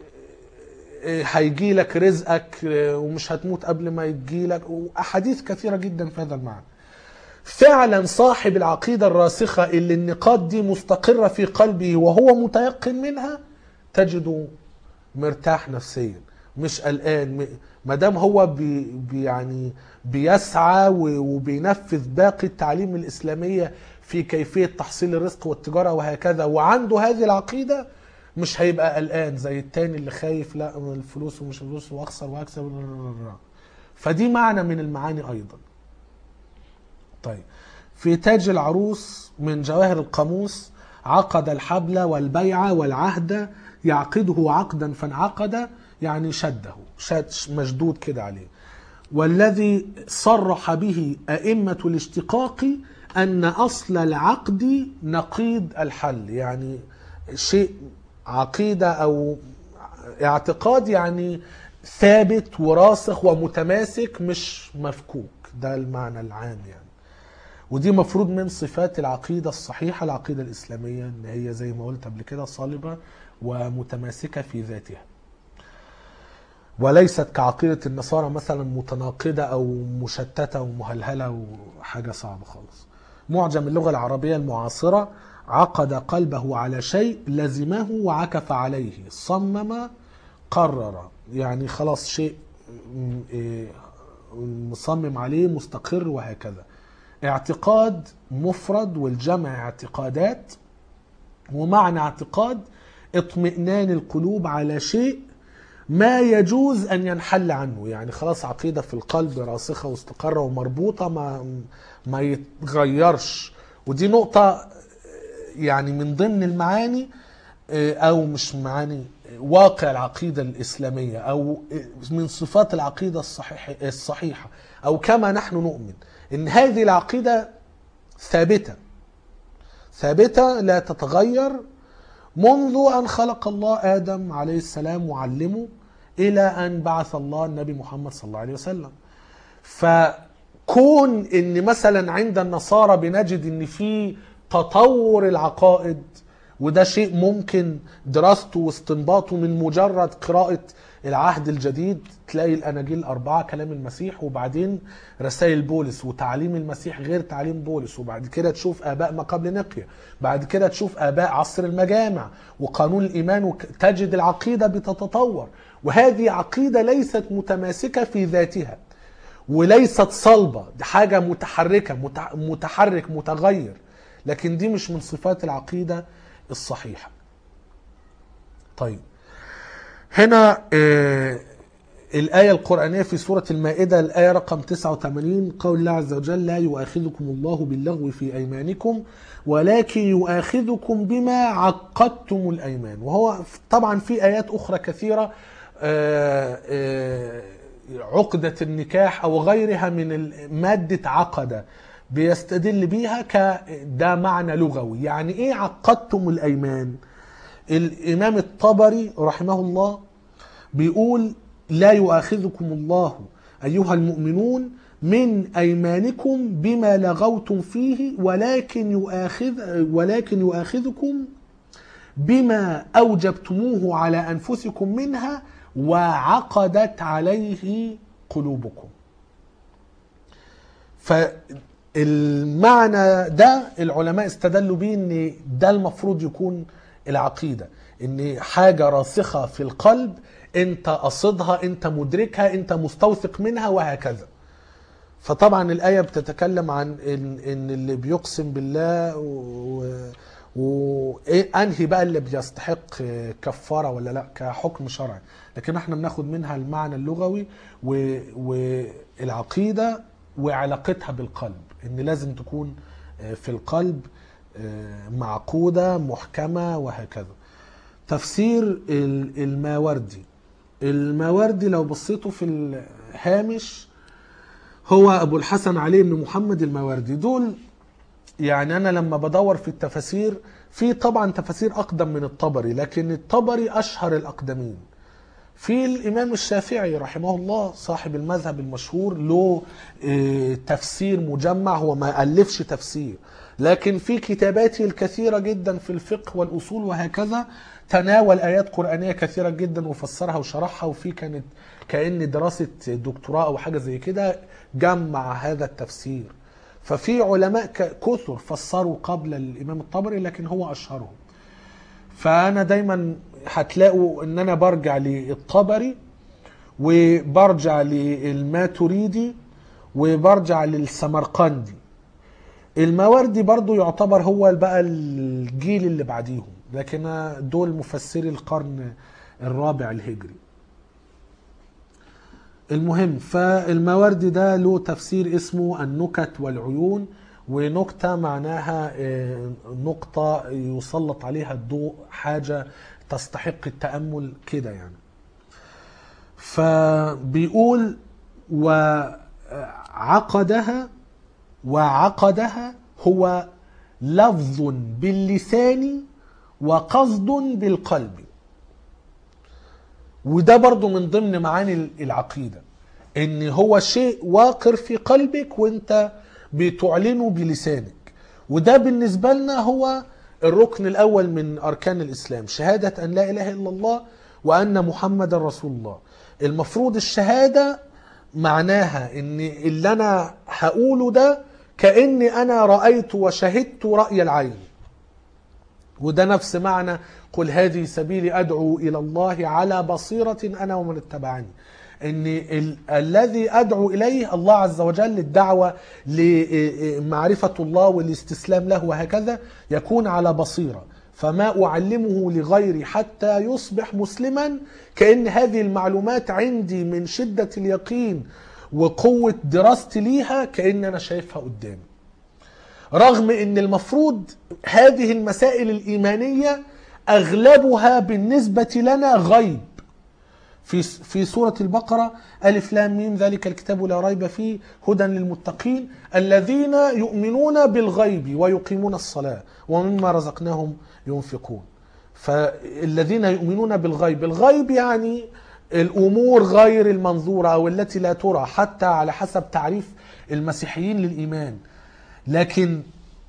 هيجي لك رزقك ومش هتموت قبل ما يجي لك واحاديث كثيره جدا في هذا المعنى فعلا صاحب العقيده الراسخه اللي النقاط دي مستقره في قلبه وهو متيقن منها تجده مرتاح نفسيا مش قلقان ما دام هو بي بي يعني بيسعى و- وبينفذ باقي التعليم الاسلاميه في كيفيه تحصيل الرزق والتجاره وهكذا وعنده هذه العقيده مش هيبقى قلقان زي التاني اللي خايف لا من الفلوس ومش الفلوس واخسر واكسب فدي معنى من المعاني ايضا طيب في تاج العروس من جواهر القاموس عقد الحبل والبيع والعهد يعقده عقدا فانعقد يعني شده شد مشدود كده عليه والذي صرح به أئمة الاشتقاق أن أصل العقد نقيض الحل يعني شيء عقيدة أو اعتقاد يعني ثابت وراسخ ومتماسك مش مفكوك ده المعنى العام يعني ودي مفروض من صفات العقيدة الصحيحة العقيدة الإسلامية إن هي زي ما قلت قبل كده صلبة ومتماسكة في ذاتها وليست كعقيدة النصارى مثلا متناقضة أو مشتتة ومهلهلة وحاجة صعبة خالص معجم اللغة العربية المعاصرة عقد قلبه على شيء لزمه وعكف عليه صمم قرر يعني خلاص شيء م- إيه مصمم عليه مستقر وهكذا اعتقاد مفرد والجمع اعتقادات ومعنى اعتقاد اطمئنان القلوب على شيء ما يجوز ان ينحل عنه يعني خلاص عقيده في القلب راسخه واستقره ومربوطه ما ما يتغيرش ودي نقطه يعني من ضمن المعاني او مش معاني واقع العقيده الاسلاميه او من صفات العقيده الصحيح الصحيحه او كما نحن نؤمن ان هذه العقيده ثابته ثابته لا تتغير منذ ان خلق الله ادم عليه السلام وعلمه الى ان بعث الله النبي محمد صلى الله عليه وسلم فكون ان مثلا عند النصارى بنجد ان في تطور العقائد وده شيء ممكن دراسته واستنباطه من مجرد قراءة العهد الجديد تلاقي الأناجيل الأربعة كلام المسيح وبعدين رسائل بولس وتعليم المسيح غير تعليم بولس وبعد كده تشوف آباء ما قبل نقية بعد كده تشوف آباء عصر المجامع وقانون الإيمان وك- تجد العقيدة بتتطور وهذه عقيدة ليست متماسكة في ذاتها وليست صلبة دي حاجة متحركة متع- متحرك متغير لكن دي مش من صفات العقيدة الصحيحة طيب هنا آه الآية القرآنية في سورة المائدة الآية رقم 89 قول الله عز وجل لا يؤاخذكم الله باللغو في أيمانكم ولكن يؤاخذكم بما عقدتم الأيمان وهو طبعا في آيات أخرى كثيرة آه، آه، عقدة النكاح أو غيرها من ال- مادة عقد بيستدل بيها ك ده معنى لغوي يعني إيه عقدتم الأيمان الإمام الطبري رحمه الله بيقول لا يؤاخذكم الله أيها المؤمنون من أيمانكم بما لغوتم فيه ولكن يؤاخذ ولكن يؤاخذكم بما أوجبتموه على أنفسكم منها وعقدت عليه قلوبكم فالمعنى ده العلماء استدلوا بيه ان ده المفروض يكون العقيدة ان حاجة راسخة في القلب انت قصدها انت مدركها انت مستوثق منها وهكذا فطبعا الآية بتتكلم عن إن, إن اللي بيقسم بالله و... وانهي بقى اللي بيستحق كفاره ولا لا كحكم شرعي لكن احنا بناخد منها المعنى اللغوي و... والعقيده وعلاقتها بالقلب ان لازم تكون في القلب معقوده محكمه وهكذا تفسير ال- الماوردي الماوردي لو بصيتوا في الهامش هو ابو الحسن علي بن محمد الماوردي دول يعني انا لما بدور في التفاسير في طبعا تفاسير اقدم من الطبري لكن الطبري اشهر الاقدمين في الامام الشافعي رحمه الله صاحب المذهب المشهور له آه، تفسير مجمع هو ما الفش تفسير لكن في كتاباته الكثيره جدا في الفقه والاصول وهكذا تناول ايات قرانيه كثيره جدا وفسرها وشرحها وفي كانت كان دراسه دكتوراه او حاجه زي كده جمع هذا التفسير ففي علماء ك- كثر فسروا قبل الامام الطبري لكن هو اشهرهم فانا دايما هتلاقوا ان انا برجع للطبري وبرجع للماتريدي وبرجع للسمرقندي الماوردي برضو يعتبر هو بقى الجيل اللي بعديهم لكن دول مفسري القرن الرابع الهجري المهم فالماوردي ده له تفسير اسمه النكت والعيون ونكتة معناها آه، نقطة يسلط عليها الضوء حاجة تستحق التأمل كده يعني فبيقول وعقدها وعقدها هو لفظ باللسان وقصد بالقلب وده برضو من ضمن معاني العقيدة ان هو شيء واقر في قلبك وانت بتعلنه بلسانك وده بالنسبة لنا هو الركن الأول من أركان الإسلام شهادة أن لا إله إلا الله وأن محمد رسول الله المفروض الشهادة معناها ان اللي انا هقوله ده كاني انا رايت وشهدت راي العين وده نفس معنى قل هذه سبيلي ادعو الى الله على بصيره انا ومن اتبعني ان ال- الذي ادعو اليه الله عز وجل الدعوه لمعرفه الله والاستسلام له وهكذا يكون على بصيره فما اعلمه لغيري حتى يصبح مسلما كان هذه المعلومات عندي من شده اليقين وقوه دراستي ليها كان انا شايفها قدامي رغم ان المفروض هذه المسائل الايمانيه اغلبها بالنسبه لنا غيب في في سوره البقره الف لام ميم ذلك الكتاب لا ريب فيه هدى للمتقين الذين يؤمنون بالغيب ويقيمون الصلاه ومما رزقناهم ينفقون فالذين يؤمنون بالغيب الغيب يعني الامور غير المنظوره او التي لا ترى حتى على حسب تعريف المسيحيين للايمان لكن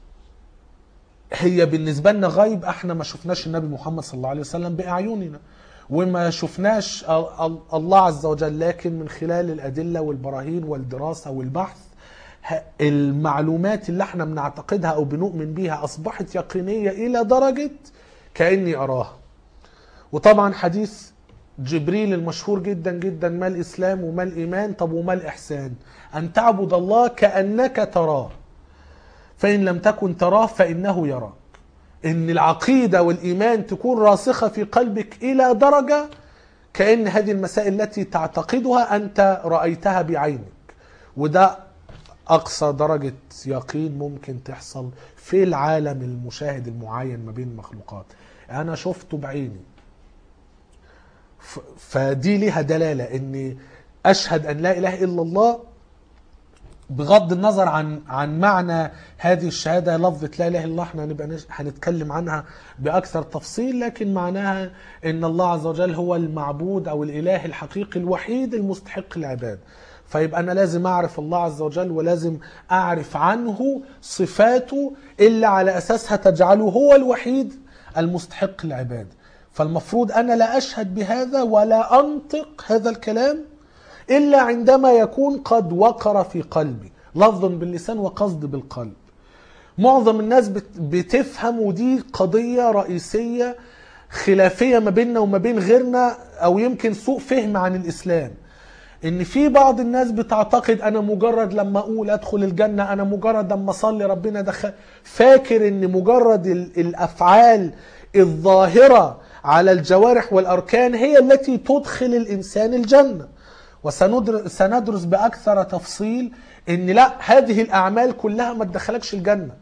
هي بالنسبة لنا غيب احنا ما شفناش النبي محمد صلى الله عليه وسلم بأعيننا وما شفناش ال- ال- الله عز وجل لكن من خلال الأدلة والبراهين والدراسة والبحث ه- المعلومات اللي احنا بنعتقدها أو بنؤمن بيها أصبحت يقينية إلى درجة كأني أراها وطبعا حديث جبريل المشهور جدا جدا ما الإسلام وما الإيمان طب وما الإحسان أن تعبد الله كأنك تراه فإن لم تكن تراه فإنه يراك إن العقيدة والإيمان تكون راسخة في قلبك إلى درجة كأن هذه المسائل التي تعتقدها أنت رأيتها بعينك وده أقصى درجة يقين ممكن تحصل في العالم المشاهد المعين ما بين المخلوقات أنا شفته بعيني ف- فدي لها دلالة إني أشهد أن لا إله إلا الله بغض النظر عن عن معنى هذه الشهاده لفظه لا اله الا الله احنا هنبقى نش- هنتكلم عنها باكثر تفصيل لكن معناها ان الله عز وجل هو المعبود او الاله الحقيقي الوحيد المستحق العباد فيبقى انا لازم اعرف الله عز وجل ولازم اعرف عنه صفاته اللي على اساسها تجعله هو الوحيد المستحق العباد فالمفروض انا لا اشهد بهذا ولا انطق هذا الكلام إلا عندما يكون قد وقر في قلبي لفظ باللسان وقصد بالقلب معظم الناس بت- بتفهم ودي قضية رئيسية خلافية ما بيننا وما بين غيرنا أو يمكن سوء فهم عن الإسلام ان في بعض الناس بتعتقد انا مجرد لما اقول ادخل الجنه انا مجرد لما اصلي ربنا دخل فاكر ان مجرد ال- الافعال الظاهره على الجوارح والاركان هي التي تدخل الانسان الجنه وسندرس سندرس باكثر تفصيل ان لا هذه الاعمال كلها ما تدخلكش الجنه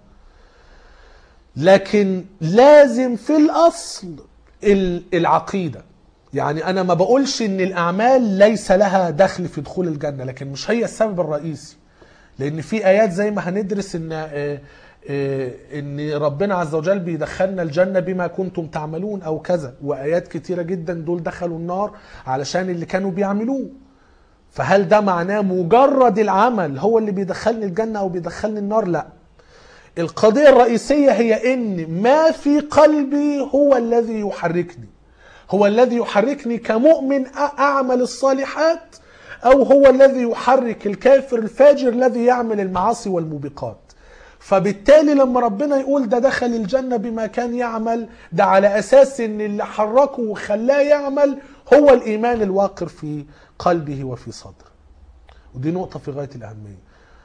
لكن لازم في الاصل ال- العقيده يعني انا ما بقولش ان الاعمال ليس لها دخل في دخول الجنه لكن مش هي السبب الرئيسي لان في ايات زي ما هندرس ان آه، إيه، ان ربنا عز وجل بيدخلنا الجنه بما كنتم تعملون او كذا وايات كتيره جدا دول دخلوا النار علشان اللي كانوا بيعملوه فهل ده معناه مجرد العمل هو اللي بيدخلني الجنه او بيدخلني النار لا القضيه الرئيسيه هي ان ما في قلبي هو الذي يحركني هو الذي يحركني كمؤمن أ- اعمل الصالحات او هو الذي يحرك الكافر الفاجر الذي يعمل المعاصي والموبقات فبالتالي لما ربنا يقول ده دخل الجنة بما كان يعمل ده على أساس إن اللي حركه وخلاه يعمل هو الإيمان الواقر في قلبه وفي صدره ودي نقطة في غاية الأهمية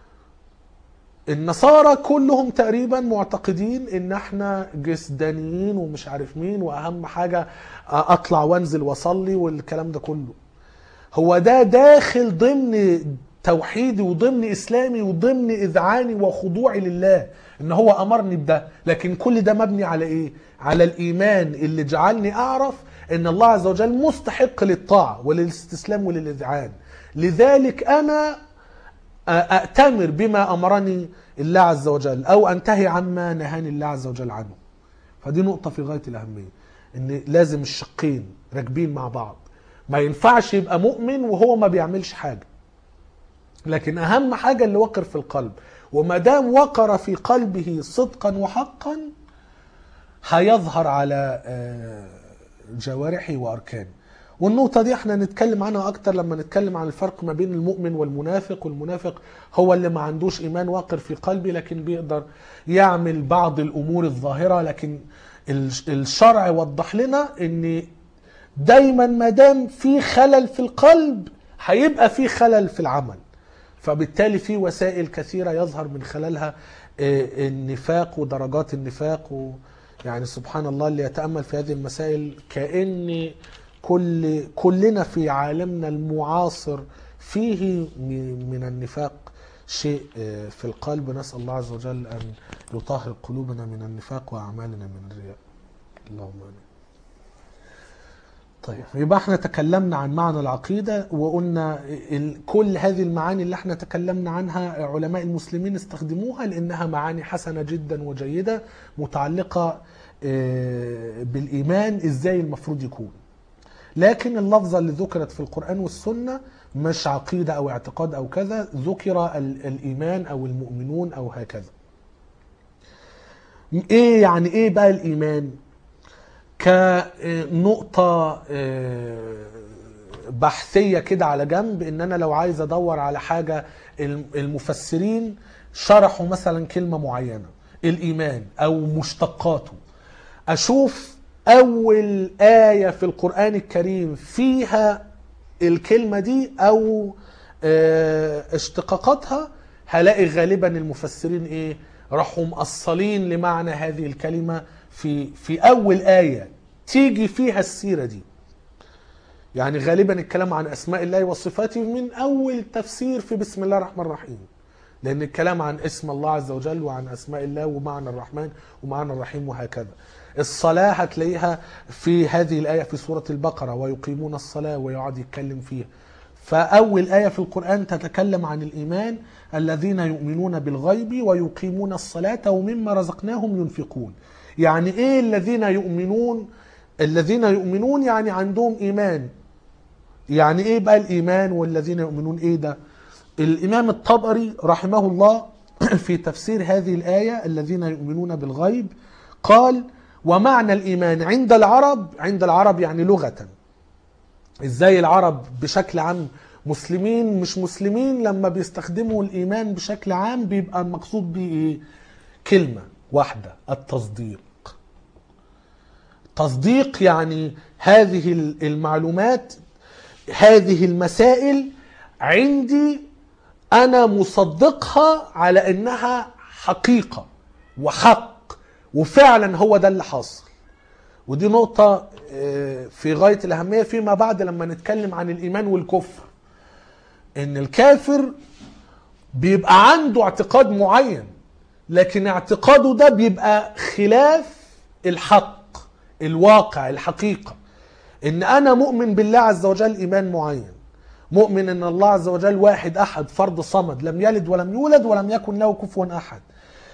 النصارى كلهم تقريبا معتقدين ان احنا جسدانيين ومش عارف مين واهم حاجة اطلع وانزل واصلي والكلام ده كله هو ده داخل ضمن توحيدي وضمن اسلامي وضمن اذعاني وخضوعي لله ان هو امرني بده لكن كل ده مبني على ايه على الايمان اللي جعلني اعرف ان الله عز وجل مستحق للطاعه وللاستسلام وللاذعان لذلك انا أأتمر بما أمرني الله عز وجل أو أنتهي عما نهاني الله عز وجل عنه فدي نقطة في غاية الأهمية إن لازم الشقين راكبين مع بعض ما ينفعش يبقى مؤمن وهو ما بيعملش حاجة لكن أهم حاجة اللي وقر في القلب وما دام وقر في قلبه صدقا وحقا هيظهر على آه، جوارحه وأركانه والنقطة دي احنا نتكلم عنها أكتر لما نتكلم عن الفرق ما بين المؤمن والمنافق والمنافق هو اللي ما عندوش إيمان واقر في قلبه لكن بيقدر يعمل بعض الأمور الظاهرة لكن الش- الشرع وضح لنا إن دايما ما دام في خلل في القلب هيبقى في خلل في العمل فبالتالي في وسائل كثيرة يظهر من خلالها آه، النفاق ودرجات النفاق و يعني سبحان الله اللي يتأمل في هذه المسائل كأن كل كلنا في عالمنا المعاصر فيه م- من النفاق شيء آه، في القلب نسأل الله عز وجل أن يطهر قلوبنا من النفاق وأعمالنا من الرياء اللهم آمين طيب يبقى احنا تكلمنا عن معنى العقيدة وقلنا ال- كل هذه المعاني اللي احنا تكلمنا عنها علماء المسلمين استخدموها لانها معاني حسنة جدا وجيدة متعلقة اه، بالايمان ازاي المفروض يكون لكن اللفظة اللي ذكرت في القرآن والسنة مش عقيدة او اعتقاد او كذا ذكر ال- الايمان او المؤمنون او هكذا ايه يعني ايه بقى الايمان كنقطة آه، بحثية كده على جنب ان انا لو عايز ادور على حاجة الم- المفسرين شرحوا مثلا كلمة معينة الايمان او مشتقاته اشوف اول آية في القرآن الكريم فيها الكلمة دي او آه، اشتقاقاتها هلاقي غالبا المفسرين ايه راحوا مقصلين لمعنى هذه الكلمة في في اول آية تيجي فيها السيرة دي يعني غالبا الكلام عن اسماء الله وصفاته من اول تفسير في بسم الله الرحمن الرحيم لان الكلام عن اسم الله عز وجل وعن اسماء الله ومعنى الرحمن ومعنى الرحيم وهكذا الصلاة هتلاقيها في هذه الآية في سورة البقرة ويقيمون الصلاة ويقعد يتكلم فيها فأول آية في القرآن تتكلم عن الإيمان الذين يؤمنون بالغيب ويقيمون الصلاة ومما رزقناهم ينفقون يعني إيه الذين يؤمنون الذين يؤمنون يعني عندهم إيمان يعني إيه بقى الإيمان والذين يؤمنون إيه ده الإمام الطبري رحمه الله في تفسير هذه الآية الذين يؤمنون بالغيب قال ومعنى الإيمان عند العرب عند العرب يعني لغة ازاي العرب بشكل عام مسلمين مش مسلمين لما بيستخدموا الايمان بشكل عام بيبقى المقصود بيه ايه كلمه واحده التصديق تصديق يعني هذه المعلومات هذه المسائل عندي انا مصدقها على انها حقيقه وحق وفعلا هو ده اللي حاصل ودي نقطة آه، في غاية الأهمية فيما بعد لما نتكلم عن الإيمان والكفر إن الكافر بيبقى عنده اعتقاد معين لكن اعتقاده ده بيبقى خلاف الحق الواقع الحقيقة إن أنا مؤمن بالله عز وجل إيمان معين مؤمن إن الله عز وجل واحد أحد فرد صمد لم يلد ولم يولد ولم يكن له كفوا أحد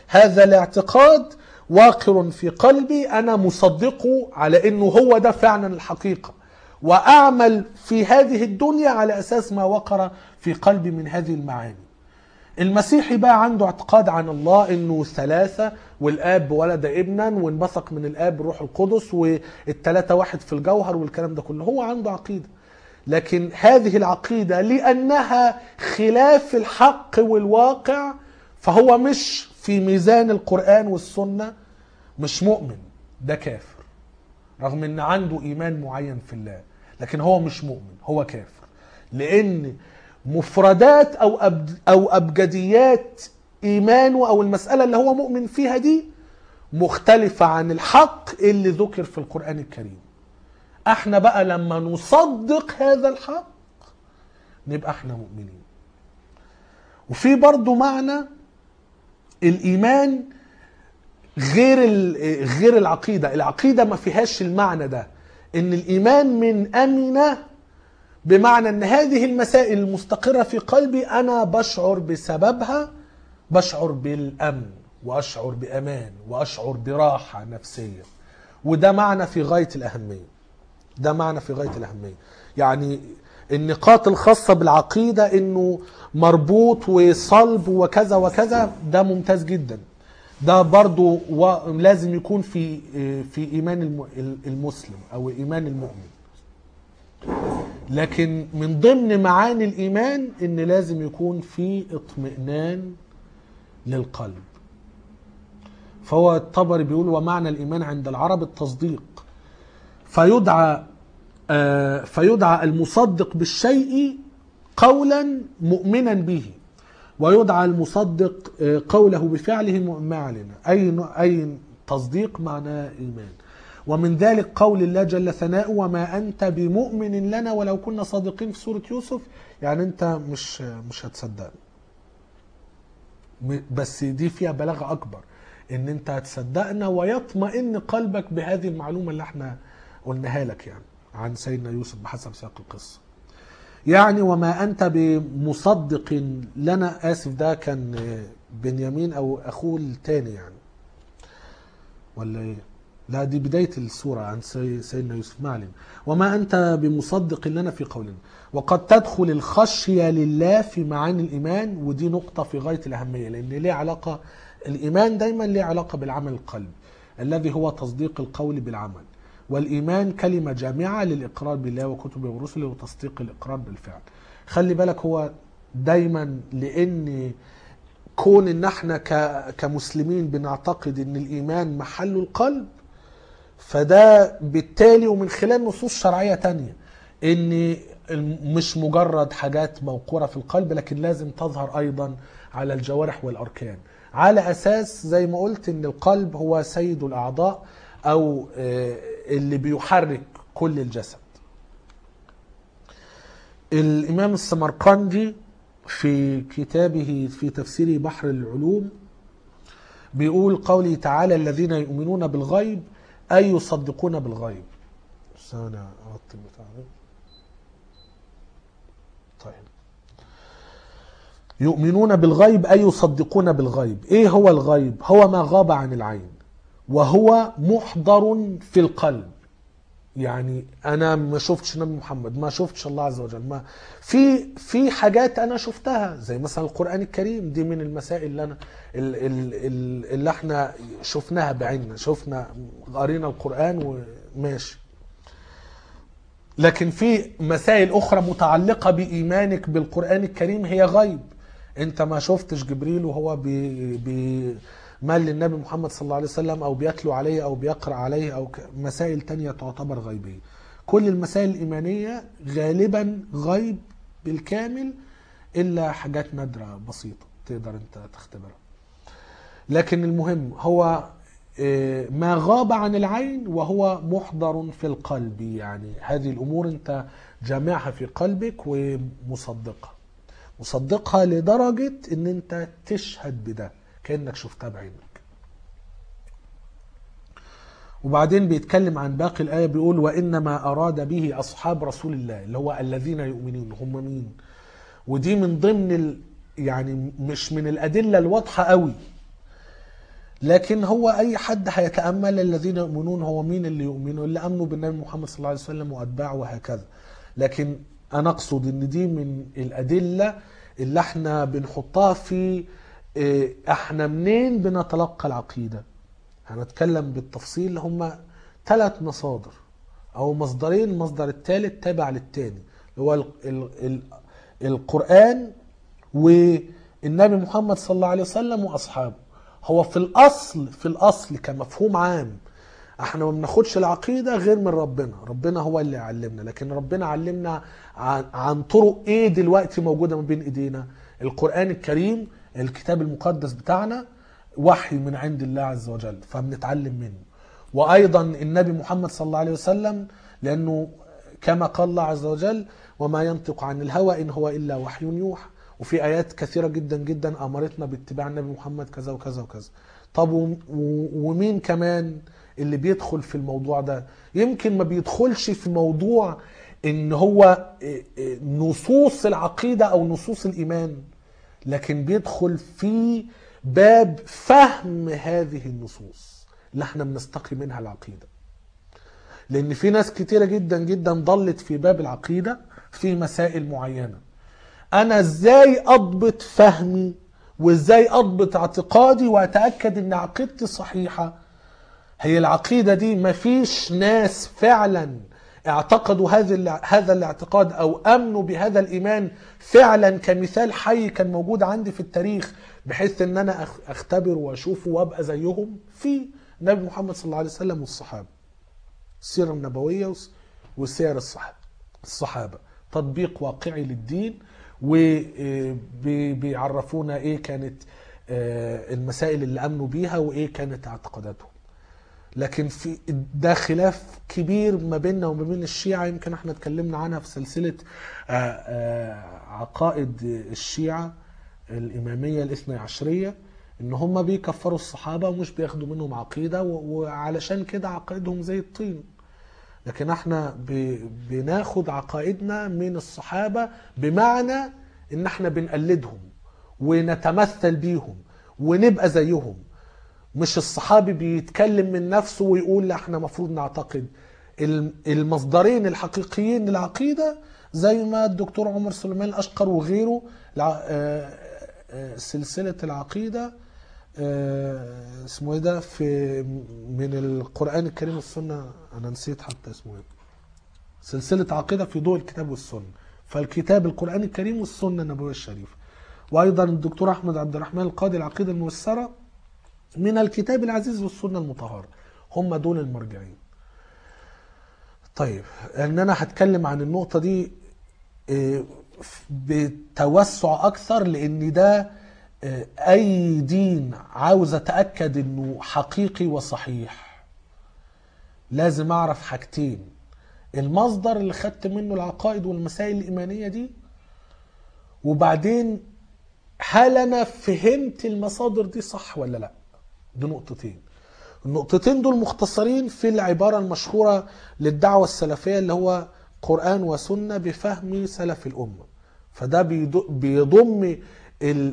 هذا الاعتقاد واقر في قلبي انا مصدقه على انه هو ده فعلا الحقيقه واعمل في هذه الدنيا على اساس ما وقر في قلبي من هذه المعاني المسيحي بقى عنده اعتقاد عن الله انه ثلاثة والاب ولد ابنا وانبثق من الاب روح القدس والثلاثة واحد في الجوهر والكلام ده كله هو عنده عقيدة لكن هذه العقيدة لأنها خلاف الحق والواقع فهو مش في ميزان القرآن والسنة مش مؤمن ده كافر رغم ان عنده ايمان معين في الله لكن هو مش مؤمن هو كافر لان مفردات او أب او ابجديات ايمانه او المساله اللي هو مؤمن فيها دي مختلفه عن الحق اللي ذكر في القران الكريم احنا بقى لما نصدق هذا الحق نبقى احنا مؤمنين وفي برضو معنى الايمان غير ال- غير العقيده العقيده ما فيهاش المعنى ده ان الايمان من امن بمعنى ان هذه المسائل المستقره في قلبي انا بشعر بسببها بشعر بالامن واشعر بامان واشعر براحه نفسيه وده معنى في غايه الاهميه ده معنى في غايه الاهميه يعني النقاط الخاصه بالعقيده انه مربوط وصلب وكذا وكذا ده ممتاز جدا ده برضو و- لازم يكون في في ايمان الم- المسلم او ايمان المؤمن لكن من ضمن معاني الايمان ان لازم يكون في اطمئنان للقلب فهو الطبري بيقول ومعنى الايمان عند العرب التصديق فيدعى آه، فيدعى المصدق بالشيء قولا مؤمنا به ويدعى المصدق آه، قوله بفعله مؤمن علينا اي نوع- اي تصديق معناه ايمان ومن ذلك قول الله جل ثناؤه وما انت بمؤمن لنا ولو كنا صادقين في سوره يوسف يعني انت مش مش هتصدقنا م- بس دي فيها بلاغه اكبر ان انت هتصدقنا ويطمئن قلبك بهذه المعلومه اللي احنا قلناها لك يعني عن سيدنا يوسف بحسب سياق القصه يعني وما انت بمصدق لنا اسف ده كان بنيامين او اخوه التاني يعني ولا ايه لا دي بداية السورة عن سي- سيدنا يوسف ما علينا وما أنت بمصدق لنا في قولنا وقد تدخل الخشية لله في معاني الإيمان ودي نقطة في غاية الأهمية لأن ليه علاقة الإيمان دايما ليه علاقة بالعمل القلبي الذي هو تصديق القول بالعمل والإيمان كلمة جامعة للإقرار بالله وكتبه ورسله وتصديق الإقرار بالفعل خلي بالك هو دايما لأن كون ان احنا ك- كمسلمين بنعتقد ان الايمان محله القلب فده بالتالي ومن خلال نصوص شرعيه تانية ان الم- مش مجرد حاجات موقوره في القلب لكن لازم تظهر ايضا على الجوارح والاركان على اساس زي ما قلت ان القلب هو سيد الاعضاء او آه، اللي بيحرك كل الجسد الامام السمرقندي في كتابه في تفسير بحر العلوم بيقول قوله تعالى الذين يؤمنون بالغيب أي يصدقون بالغيب ثانية أغطي البتاع ده. طيب يؤمنون بالغيب أي يصدقون بالغيب إيه هو الغيب هو ما غاب عن العين وهو محضر في القلب يعني انا ما شفتش نبي محمد ما شفتش الله عز وجل ما في في حاجات انا شفتها زي مثلا القران الكريم دي من المسائل اللي انا ال- ال- ال- اللي احنا شفناها بعيننا شفنا قرينا القران وماشي لكن في مسائل اخرى متعلقه بايمانك بالقران الكريم هي غيب انت ما شفتش جبريل وهو بي بي مال للنبي محمد صلى الله عليه وسلم او بيتلو عليه او بيقرا عليه او ك- مسائل تانية تعتبر غيبيه كل المسائل الايمانيه غالبا غيب بالكامل الا حاجات نادره بسيطه تقدر انت تختبرها لكن المهم هو آه، ما غاب عن العين وهو محضر في القلب يعني هذه الامور انت جامعها في قلبك ومصدقها مصدقها لدرجه ان انت تشهد بده كانك شفتها بعينك وبعدين بيتكلم عن باقي الآية بيقول وإنما أراد به أصحاب رسول الله اللي هو الذين يؤمنون هم مين ودي من ضمن ال... يعني مش من الأدلة الواضحة قوي لكن هو اي حد هيتامل الذين يؤمنون هو مين اللي يؤمنوا اللي امنوا بالنبي محمد صلى الله عليه وسلم واتباعه وهكذا لكن انا اقصد ان دي من الادله اللي احنا بنحطها في إيه، احنا منين بنتلقى العقيده هنتكلم بالتفصيل هم ثلاث مصادر او مصدرين المصدر الثالث تابع للثاني هو ال ال ال القران والنبي محمد صلى الله عليه وسلم واصحابه هو في الاصل في الاصل كمفهوم عام احنا ما بناخدش العقيده غير من ربنا ربنا هو اللي علمنا لكن ربنا علمنا عن, عن طرق ايه دلوقتي موجوده ما بين ايدينا القران الكريم الكتاب المقدس بتاعنا وحي من عند الله عز وجل فبنتعلم منه وايضا النبي محمد صلى الله عليه وسلم لانه كما قال الله عز وجل وما ينطق عن الهوى ان هو الا وحي يوحى وفي ايات كثيره جدا جدا امرتنا باتباع النبي محمد كذا وكذا وكذا طب و- و- ومين كمان اللي بيدخل في الموضوع ده يمكن ما بيدخلش في موضوع ان هو إيه إيه نصوص العقيده او نصوص الايمان لكن بيدخل في باب فهم هذه النصوص اللي احنا بنستقي منها العقيده لان في ناس كتيره جدا جدا ضلت في باب العقيده في مسائل معينه انا ازاي اضبط فهمي وازاي اضبط اعتقادي واتاكد ان عقيدتي صحيحه هي العقيده دي مفيش ناس فعلا اعتقدوا هذا الع- هذا الاعتقاد او امنوا بهذا الايمان فعلا كمثال حي كان موجود عندي في التاريخ بحيث ان انا أخ- اختبر واشوفه وابقى زيهم في نبي محمد صلى الله عليه وسلم والصحابه السيره النبويه وس- وسير الصحابه الصحابه تطبيق واقعي للدين وبيعرفونا ايه كانت آه، المسائل اللي امنوا بيها وايه كانت اعتقاداتهم لكن في ده خلاف كبير ما بيننا وما بين الشيعة يمكن احنا اتكلمنا عنها في سلسلة آه، آه، عقائد الشيعة الإمامية الاثنى عشرية ان هم بيكفروا الصحابة ومش بياخدوا منهم عقيدة و- وعلشان كده عقائدهم زي الطين لكن احنا ب- بناخد عقائدنا من الصحابة بمعنى ان احنا بنقلدهم ونتمثل بيهم ونبقى زيهم مش الصحابي بيتكلم من نفسه ويقول لا احنا مفروض نعتقد الم- المصدرين الحقيقيين للعقيدة زي ما الدكتور عمر سليمان الأشقر وغيره الع- آه، آه، سلسلة العقيدة آه، اسمه ايه ده في من القرآن الكريم والسنة أنا نسيت حتى اسمه ايه سلسلة عقيدة في ضوء الكتاب والسنة فالكتاب القرآن الكريم والسنة النبوية الشريفة وأيضا الدكتور أحمد عبد الرحمن القاضي العقيدة الميسرة من الكتاب العزيز والسنة المطهرة هم دول المرجعين طيب ان انا هتكلم عن النقطة دي إيه، بتوسع اكثر لان ده إيه، اي دين عاوز اتأكد انه حقيقي وصحيح لازم اعرف حاجتين المصدر اللي خدت منه العقائد والمسائل الايمانية دي وبعدين هل انا فهمت المصادر دي صح ولا لا دي نقطتين النقطتين دول مختصرين في العبارة المشهورة للدعوة السلفية اللي هو قرآن وسنة بفهم سلف الأمة فده بيض- بيضم ال-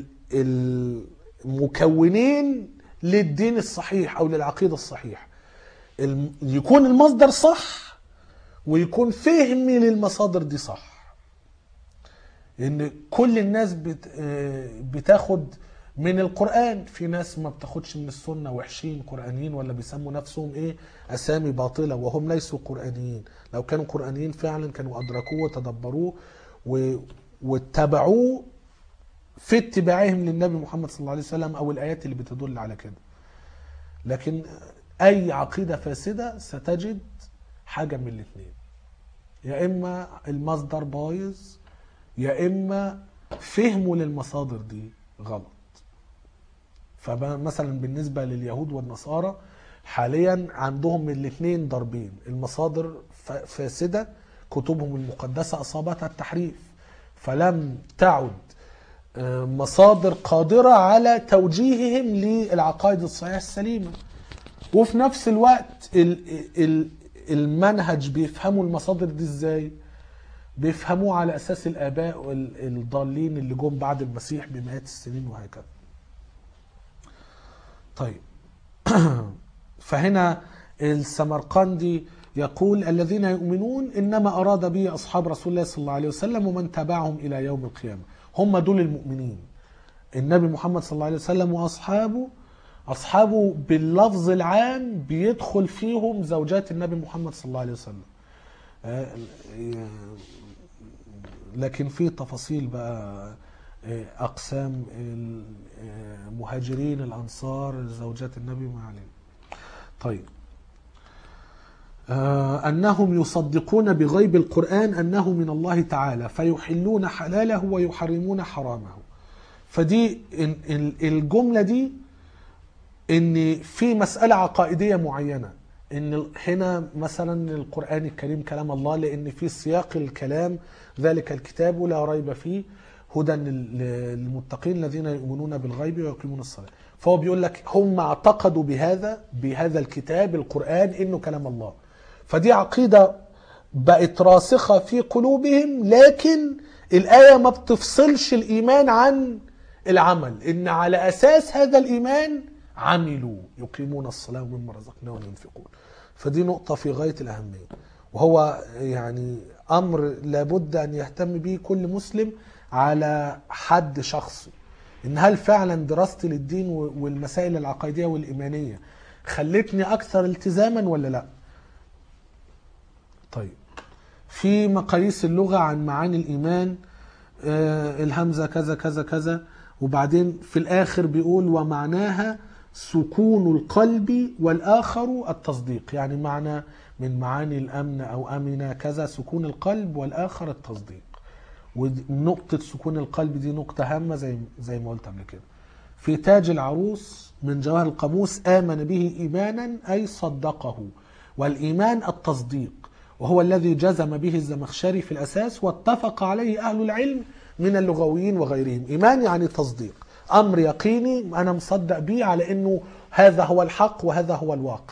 المكونين للدين الصحيح أو للعقيدة الصحيح الم- يكون المصدر صح ويكون فهمي للمصادر دي صح ان كل الناس بت... آه، بتاخد من القرآن في ناس ما بتاخدش من السنة وحشين قرآنيين ولا بيسموا نفسهم ايه اسامي باطلة وهم ليسوا قرآنيين لو كانوا قرآنيين فعلا كانوا ادركوه وتدبروه و... واتبعوه في اتباعهم للنبي محمد صلى الله عليه وسلم او الايات اللي بتدل على كده لكن اي عقيدة فاسدة ستجد حاجة من الاثنين يا اما المصدر بايظ يا اما فهمه للمصادر دي غلط فمثلا بالنسبه لليهود والنصارى حاليا عندهم الاثنين ضربين المصادر ف- فاسده كتبهم المقدسه اصابتها التحريف فلم تعد آه، مصادر قادره على توجيههم للعقائد الصحيحه السليمه وفي نفس الوقت ال- ال- المنهج بيفهموا المصادر دي ازاي بيفهموه على اساس الاباء وال- الضالين اللي جم بعد المسيح بمئات السنين وهكذا طيب فهنا السمرقندي يقول الذين يؤمنون انما اراد به اصحاب رسول الله صلى الله عليه وسلم ومن تبعهم الى يوم القيامه هم دول المؤمنين النبي محمد صلى الله عليه وسلم واصحابه اصحابه باللفظ العام بيدخل فيهم زوجات النبي محمد صلى الله عليه وسلم آه، لكن في تفاصيل بقى آه، اقسام المهاجرين الانصار زوجات النبي ما علينا طيب آه، أنهم يصدقون بغيب القرآن أنه من الله تعالى فيحلون حلاله ويحرمون حرامه فدي ال- ال- الجملة دي ان في مسألة عقائدية معينة ان ال- هنا مثلا القرآن الكريم كلام الله لان في سياق الكلام ذلك الكتاب لا ريب فيه هدى لل- للمتقين الذين يؤمنون بالغيب ويقيمون الصلاة فهو بيقول لك هم اعتقدوا بهذا بهذا الكتاب القرآن انه كلام الله فدي عقيدة بقت راسخة في قلوبهم لكن الآية ما بتفصلش الإيمان عن العمل إن على أساس هذا الإيمان عملوا يقيمون الصلاة ومما رزقناهم ينفقون فدي نقطة في غاية الأهمية وهو يعني أمر لابد أن يهتم به كل مسلم على حد شخصي إن هل فعلا دراستي للدين والمسائل العقائدية والإيمانية خلتني أكثر التزاما ولا لأ طيب في مقاييس اللغة عن معاني الإيمان آه، الهمزة كذا كذا كذا وبعدين في الآخر بيقول ومعناها سكون القلب والآخر التصديق يعني معنى من معاني الأمن أو أمن كذا سكون القلب والآخر التصديق ونقطة سكون القلب دي نقطة هامة زي زي ما قلت قبل كده في تاج العروس من جواهر القاموس آمن به إيمانا أي صدقه والإيمان التصديق وهو الذي جزم به الزمخشري في الأساس واتفق عليه أهل العلم من اللغويين وغيرهم إيمان يعني تصديق أمر يقيني أنا مصدق به على أنه هذا هو الحق وهذا هو الواقع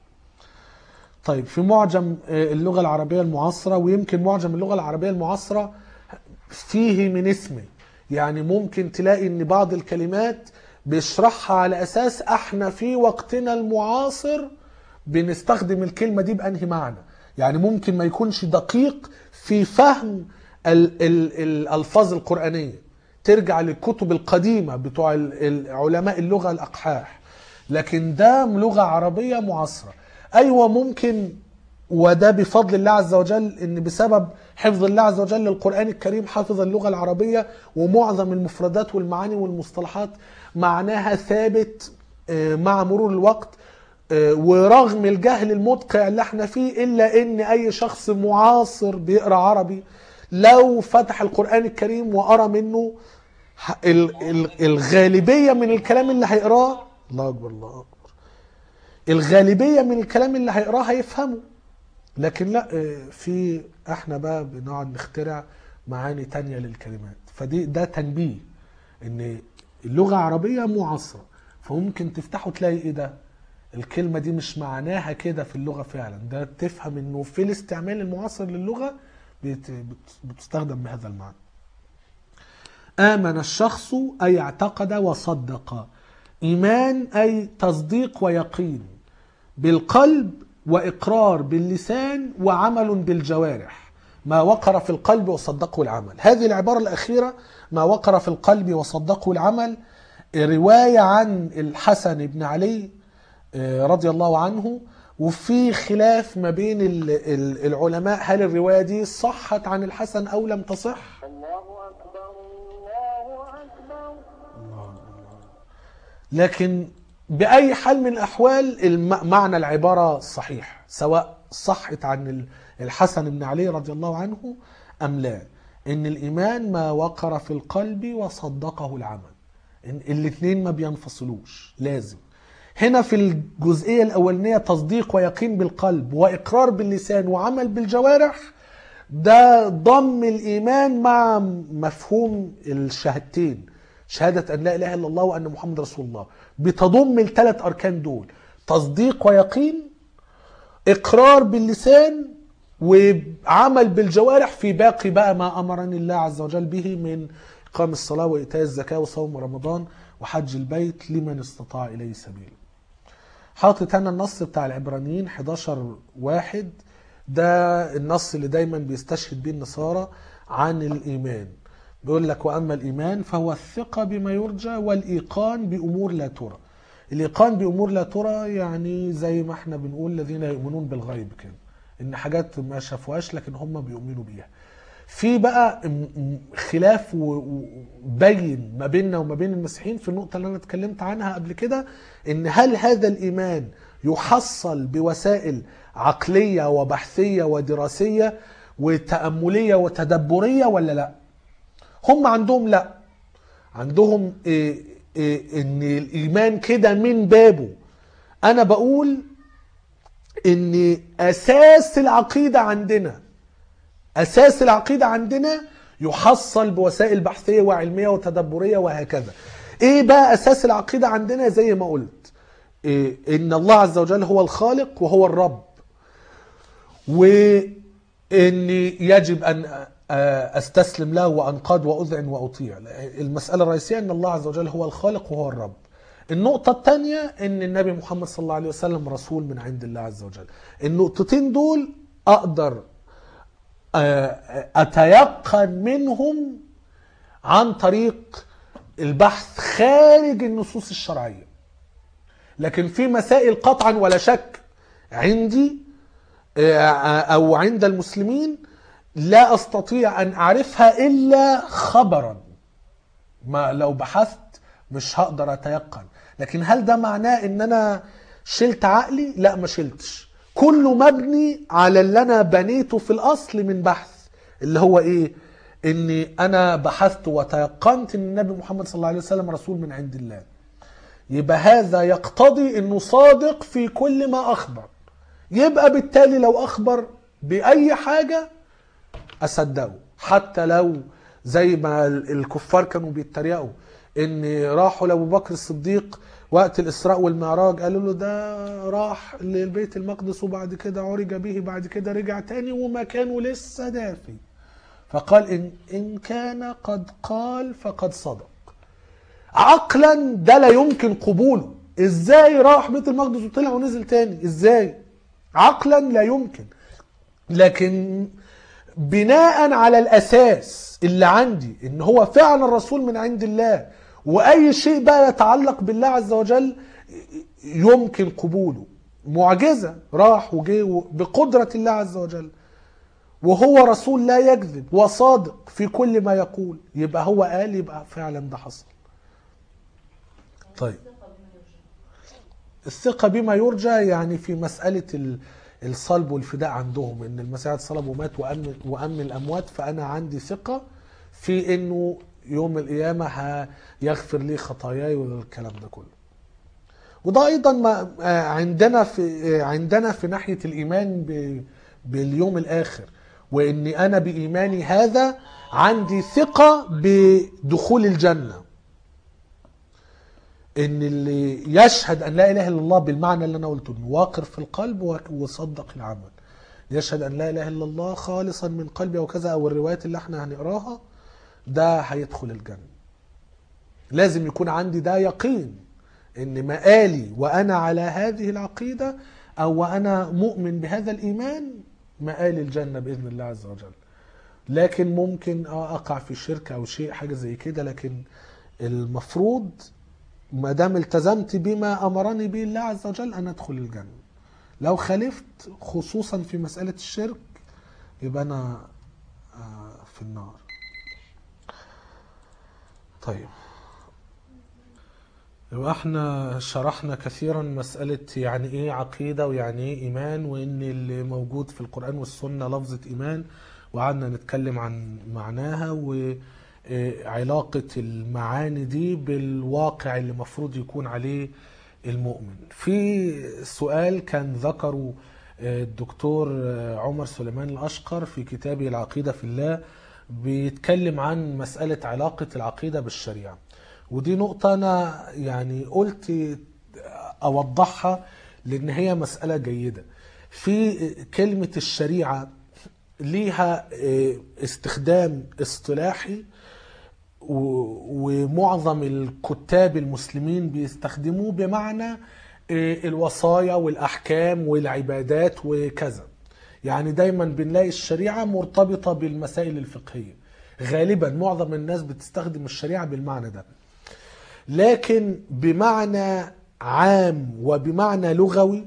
طيب في معجم آه، اللغة العربية المعاصرة ويمكن معجم اللغة العربية المعاصرة فيه من اسمه يعني ممكن تلاقي ان بعض الكلمات بيشرحها على اساس احنا في وقتنا المعاصر بنستخدم الكلمة دي بأنهي معنى يعني ممكن ما يكونش دقيق في فهم ال- ال- الألفاظ القرآنية ترجع للكتب القديمة بتوع ال- ال- علماء اللغة الأقحاح لكن ده لغة عربية معاصرة أيوة ممكن وده بفضل الله عز وجل ان بسبب حفظ الله عز وجل للقران الكريم حفظ اللغه العربيه ومعظم المفردات والمعاني والمصطلحات معناها ثابت آه، مع مرور الوقت آه، ورغم الجهل المدقع اللي احنا فيه الا ان اي شخص معاصر بيقرا عربي لو فتح القران الكريم وقرا منه ه- ال- ال- الغالبيه من الكلام اللي هيقراه الله اكبر الله اكبر الغالبيه من الكلام اللي هيقراه هيفهمه لكن لا آه، في احنا بقى بنقعد نخترع معاني تانية للكلمات فدي ده تنبيه ان اللغة عربية معاصرة فممكن تفتحوا تلاقي ايه ده الكلمة دي مش معناها كده في اللغة فعلا ده تفهم انه في الاستعمال المعاصر للغة بت- بت- بتستخدم بهذا المعنى آمن الشخص أي اعتقد وصدق إيمان أي تصديق ويقين بالقلب وإقرار باللسان وعمل بالجوارح ما وقر في القلب وصدقه العمل هذه العبارة الأخيرة ما وقر في القلب وصدقه العمل رواية عن الحسن بن علي آه، رضي الله عنه وفي خلاف ما بين ال- ال- العلماء هل الرواية دي صحت عن الحسن أو لم تصح الله أكبر الله أكبر لكن بأي حال من الأحوال الم- معنى العبارة صحيح سواء صحت عن ال- الحسن بن علي رضي الله عنه أم لا إن الإيمان ما وقر في القلب وصدقه العمل إن الاثنين ما بينفصلوش لازم هنا في الجزئية الأولانية تصديق ويقين بالقلب وإقرار باللسان وعمل بالجوارح ده ضم الإيمان مع مفهوم الشهادتين شهادة أن لا إله إلا الله وأن محمد رسول الله بتضم الثلاث أركان دول تصديق ويقين إقرار باللسان وعمل بالجوارح في باقي بقى ما أمرني الله عز وجل به من إقام الصلاة وإيتاء الزكاة وصوم رمضان وحج البيت لمن استطاع إليه سبيلا حاطط انا النص بتاع العبرانيين 11 واحد ده النص اللي دايما بيستشهد بيه النصارى عن الايمان بيقول لك واما الايمان فهو الثقه بما يرجى والايقان بامور لا ترى الايقان بامور لا ترى يعني زي ما احنا بنقول الذين يؤمنون بالغيب كده ان حاجات ما شافوهاش لكن هم بيؤمنوا بيها في بقى م- م- خلاف و- و- بين ما بيننا وما بين المسيحيين في النقطة اللي أنا اتكلمت عنها قبل كده إن هل هذا الإيمان يحصل بوسائل عقلية وبحثية ودراسية وتأملية وتدبرية ولا لا؟ هم عندهم لا عندهم إيه إيه إن الإيمان كده من بابه أنا بقول إن أساس العقيدة عندنا اساس العقيده عندنا يحصل بوسائل بحثيه وعلميه وتدبريه وهكذا ايه بقى اساس العقيده عندنا زي ما قلت إيه ان الله عز وجل هو الخالق وهو الرب وان يجب ان استسلم له وانقاد واذعن واطيع المساله الرئيسيه ان الله عز وجل هو الخالق وهو الرب النقطة الثانية ان النبي محمد صلى الله عليه وسلم رسول من عند الله عز وجل النقطتين دول اقدر اتيقن منهم عن طريق البحث خارج النصوص الشرعيه لكن في مسائل قطعا ولا شك عندي او عند المسلمين لا استطيع ان اعرفها الا خبرا ما لو بحثت مش هقدر اتيقن لكن هل ده معناه ان انا شلت عقلي لا ما شلتش كله مبني على اللي انا بنيته في الاصل من بحث اللي هو ايه اني انا بحثت وتيقنت ان النبي محمد صلى الله عليه وسلم رسول من عند الله يبقى هذا يقتضي انه صادق في كل ما اخبر يبقى بالتالي لو اخبر باي حاجه اصدقه حتى لو زي ما الكفار كانوا بيتريقوا ان راحوا لابو بكر الصديق وقت الاسراء والمعراج قالوا له ده راح للبيت المقدس وبعد كده عرج به بعد كده رجع تاني ومكانه لسه دافي فقال إن, إن كان قد قال فقد صدق عقلا ده لا يمكن قبوله ازاي راح بيت المقدس وطلع ونزل تاني ازاي عقلا لا يمكن لكن بناء على الاساس اللي عندي ان هو فعلا رسول من عند الله واي شيء بقى يتعلق بالله عز وجل يمكن قبوله معجزه راح وجه بقدره الله عز وجل وهو رسول لا يكذب وصادق في كل ما يقول يبقى هو قال يبقى فعلا ده حصل طيب الثقة بما يرجى يعني في مسألة الصلب والفداء عندهم ان المسيح اتصلب ومات وأمن, وأمن الأموات فأنا عندي ثقة في انه يوم القيامة هيغفر لي خطاياي والكلام ده كله وده ايضا ما عندنا في عندنا في ناحية الإيمان باليوم الآخر واني انا بايماني هذا عندي ثقه بدخول الجنه ان اللي يشهد ان لا اله الا الله بالمعنى اللي انا قلته انه واقر في القلب وصدق العمل يشهد ان لا اله الا الله خالصا من قلبي او كذا او الروايات اللي احنا هنقراها ده هيدخل الجنه لازم يكون عندي ده يقين ان مقالي وانا على هذه العقيده او وانا مؤمن بهذا الايمان مآل الجنة بإذن الله عز وجل لكن ممكن أقع في شرك أو شيء حاجة زي كده لكن المفروض ما دام التزمت بما أمرني به الله عز وجل أن أدخل الجنة لو خالفت خصوصا في مسألة الشرك يبقى أنا في النار طيب يبقى احنا شرحنا كثيرا مسألة يعني ايه عقيدة ويعني ايه ايمان وان اللي موجود في القرآن والسنة لفظة ايمان وقعدنا نتكلم عن معناها وعلاقة المعاني دي بالواقع اللي مفروض يكون عليه المؤمن في سؤال كان ذكره الدكتور عمر سليمان الأشقر في كتابه العقيدة في الله بيتكلم عن مسألة علاقة العقيدة بالشريعة ودي نقطة أنا يعني قلت أوضحها لأن هي مسألة جيدة في كلمة الشريعة ليها استخدام اصطلاحي ومعظم الكتاب المسلمين بيستخدموه بمعنى إيه، الوصايا والأحكام والعبادات وكذا يعني دايما بنلاقي الشريعة مرتبطة بالمسائل الفقهية غالبا معظم الناس بتستخدم الشريعة بالمعنى ده لكن بمعنى عام وبمعنى لغوي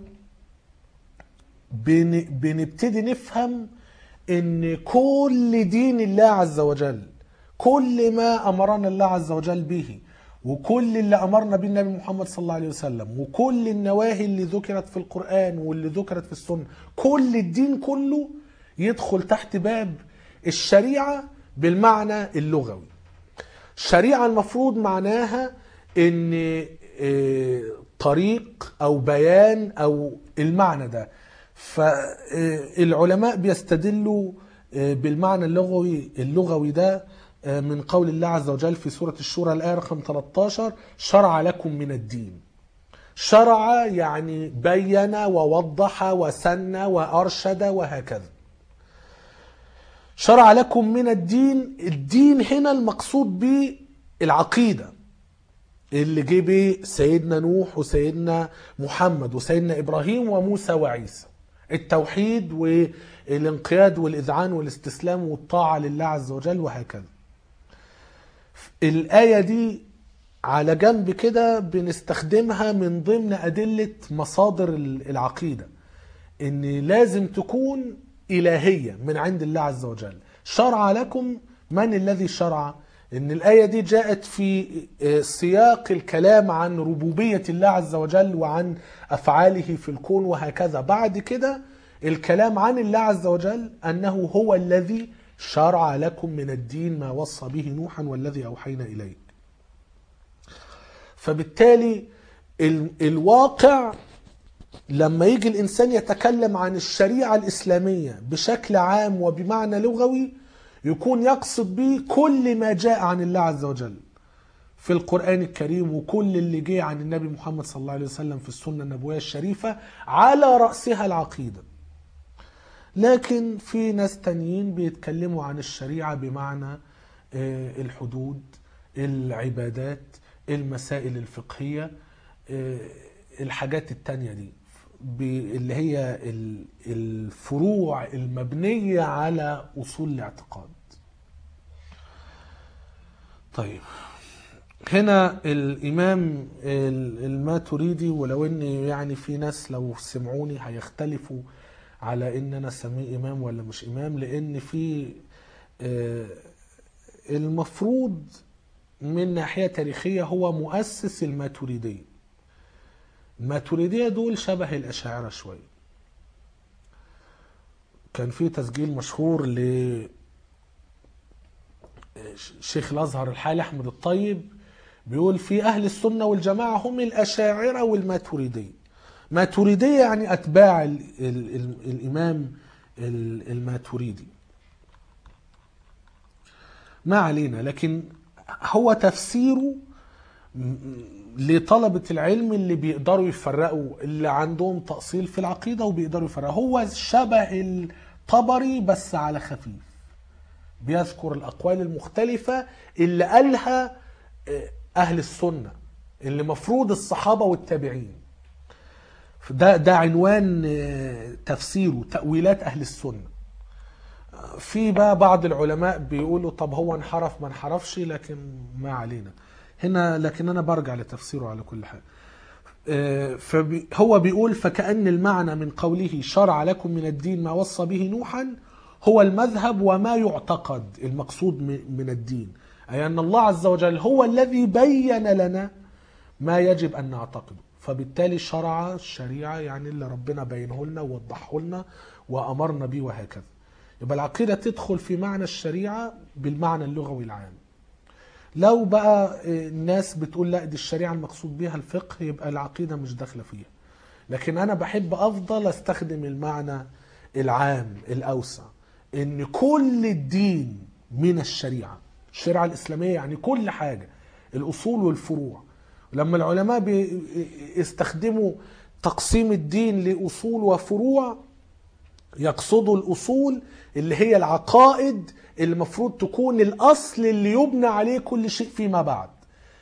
بن بنبتدي نفهم ان كل دين الله عز وجل كل ما امرنا الله عز وجل به وكل اللي امرنا به النبي محمد صلى الله عليه وسلم وكل النواهي اللي ذكرت في القران واللي ذكرت في السنه كل الدين كله يدخل تحت باب الشريعه بالمعنى اللغوي الشريعه المفروض معناها ان آه، طريق او بيان او المعنى ده فالعلماء بيستدلوا آه، بالمعنى اللغوي اللغوي ده آه، من قول الله عز وجل في سورة الشورى الآية رقم 13 شرع لكم من الدين شرع يعني بين ووضح وسن وأرشد وهكذا شرع لكم من الدين الدين هنا المقصود به العقيده اللي جه بيه سيدنا نوح وسيدنا محمد وسيدنا ابراهيم وموسى وعيسى التوحيد والانقياد والاذعان والاستسلام والطاعه لله عز وجل وهكذا الايه دي على جنب كده بنستخدمها من ضمن ادله مصادر العقيده ان لازم تكون الهيه من عند الله عز وجل شرع لكم من الذي شرع ان الايه دي جاءت في سياق الكلام عن ربوبيه الله عز وجل وعن افعاله في الكون وهكذا بعد كده الكلام عن الله عز وجل انه هو الذي شرع لكم من الدين ما وصى به نوحا والذي اوحينا اليك فبالتالي ال- الواقع لما يجي الانسان يتكلم عن الشريعه الاسلاميه بشكل عام وبمعنى لغوي يكون يقصد به كل ما جاء عن الله عز وجل في القرآن الكريم وكل اللي جه عن النبي محمد صلى الله عليه وسلم في السنة النبوية الشريفة على رأسها العقيدة لكن في ناس تانيين بيتكلموا عن الشريعة بمعنى آه، الحدود العبادات المسائل الفقهية آه، الحاجات التانية دي ب- اللي هي ال- الفروع المبنية على أصول الاعتقاد طيب هنا الإمام ال- الماتريدي ولو إن يعني في ناس لو سمعوني هيختلفوا على إن أنا أسميه إمام ولا مش إمام لأن في آه، المفروض من ناحية تاريخية هو مؤسس الماتريدية الماتريدية دول شبه الأشاعرة شوية كان في تسجيل مشهور ل شيخ الازهر الحالي احمد الطيب بيقول في اهل السنه والجماعه هم الاشاعره والماتريديه ماتريديه يعني اتباع ال ال ال الامام ال- الماتريدي ما علينا لكن هو تفسيره م- لطلبة العلم اللي بيقدروا يفرقوا اللي عندهم تأصيل في العقيدة وبيقدروا يفرقوا هو شبه الطبري بس على خفيف بيذكر الأقوال المختلفة اللي قالها آه، أهل السنة اللي مفروض الصحابة والتابعين ده ده عنوان آه، تفسيره تأويلات أهل السنة في بقى بعض العلماء بيقولوا طب هو انحرف ما انحرفش لكن ما علينا هنا لكن انا برجع لتفسيره على كل حال آه، فبي هو بيقول فكأن المعنى من قوله شرع لكم من الدين ما وصى به نوحا هو المذهب وما يعتقد المقصود م- من الدين أي أن الله عز وجل هو الذي بين لنا ما يجب أن نعتقده فبالتالي شرع الشريعة يعني اللي ربنا بينه لنا ووضحه لنا وأمرنا به وهكذا يبقى العقيدة تدخل في معنى الشريعة بالمعنى اللغوي العام لو بقى الناس بتقول لا دي الشريعة المقصود بيها الفقه يبقى العقيدة مش داخلة فيها لكن أنا بحب أفضل أستخدم المعنى العام الأوسع إن كل الدين من الشريعة الشريعة الإسلامية يعني كل حاجة الأصول والفروع لما العلماء بيستخدموا تقسيم الدين لأصول وفروع يقصدوا الأصول اللي هي العقائد اللي المفروض تكون الأصل اللي يبنى عليه كل شيء فيما بعد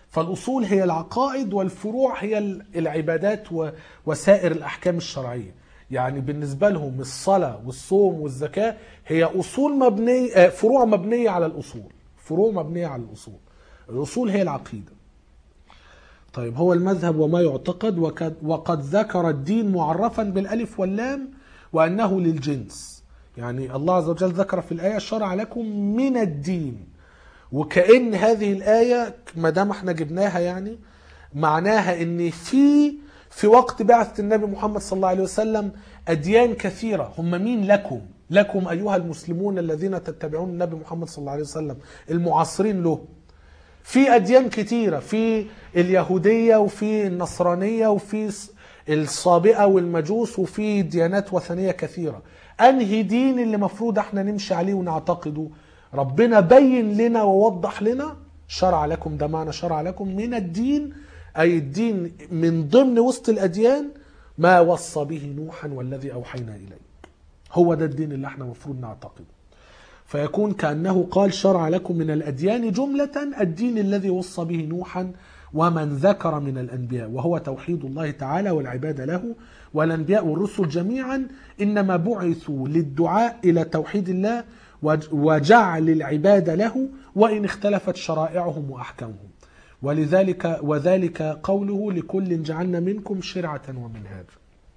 فالأصول هي العقائد والفروع هي ال- العبادات و- وسائر الأحكام الشرعية يعني بالنسبة لهم الصلاة والصوم والزكاة هي أصول مبنية آه، فروع مبنية على الأصول فروع مبنية على الأصول الأصول هي العقيدة طيب هو المذهب وما يعتقد وقد, وقد ذكر الدين معرفا بالالف واللام وانه للجنس يعني الله عز وجل ذكر في الايه شرع لكم من الدين وكأن هذه الآية ما دام احنا جبناها يعني معناها ان في في وقت بعثة النبي محمد صلى الله عليه وسلم أديان كثيرة هم مين لكم لكم أيها المسلمون الذين تتبعون النبي محمد صلى الله عليه وسلم المعاصرين له في اديان كتيره في اليهوديه وفي النصرانيه وفي الص- الصابئه والمجوس وفي ديانات وثنيه كثيره انهي دين اللي مفروض احنا نمشي عليه ونعتقده ربنا بين لنا ووضح لنا شرع لكم ده معنى شرع لكم من الدين اي الدين من ضمن وسط الاديان ما وصى به نوحا والذي اوحينا اليه هو ده الدين اللي احنا مفروض نعتقده فيكون كأنه قال شرع لكم من الأديان جملة الدين الذي وصى به نوحا ومن ذكر من الأنبياء وهو توحيد الله تعالى والعبادة له والأنبياء والرسل جميعا إنما بعثوا للدعاء إلى توحيد الله وج- وجعل العبادة له وإن اختلفت شرائعهم وأحكامهم ولذلك وذلك قوله لكل جعلنا منكم شرعة ومنهاجا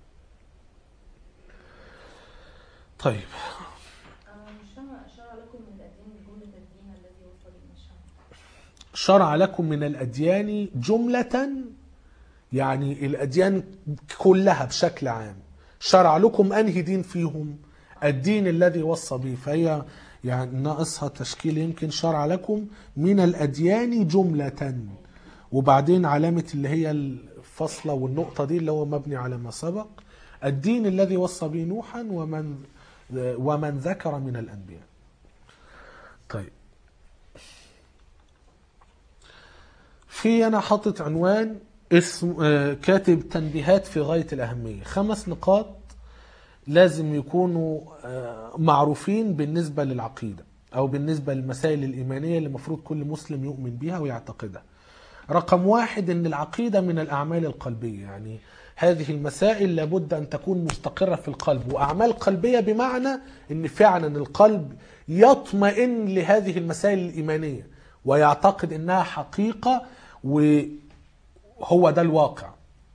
طيب أنا مش فاهمة شرع لكم من الأديان جملة الدين الذي وصل إلى الشرع شرع لكم من الأديان جملة يعني الأديان كلها بشكل عام شرع لكم أنهي دين فيهم الدين الذي وصى به فهي يعني ناقصها تشكيل يمكن شرع لكم من الأديان جملة وبعدين علامة اللي هي الفصلة والنقطة دي اللي هو مبني على ما سبق الدين الذي وصى به نوحا ومن ومن ذكر من الأنبياء طيب في انا حاطط عنوان اسم آه، كاتب تنبيهات في غايه الاهميه خمس نقاط لازم يكونوا آه، معروفين بالنسبه للعقيده او بالنسبه للمسائل الايمانيه اللي المفروض كل مسلم يؤمن بها ويعتقدها رقم واحد ان العقيده من الاعمال القلبيه يعني هذه المسائل لابد ان تكون مستقره في القلب واعمال قلبيه بمعنى ان فعلا القلب يطمئن لهذه المسائل الايمانيه ويعتقد انها حقيقه وهو ده الواقع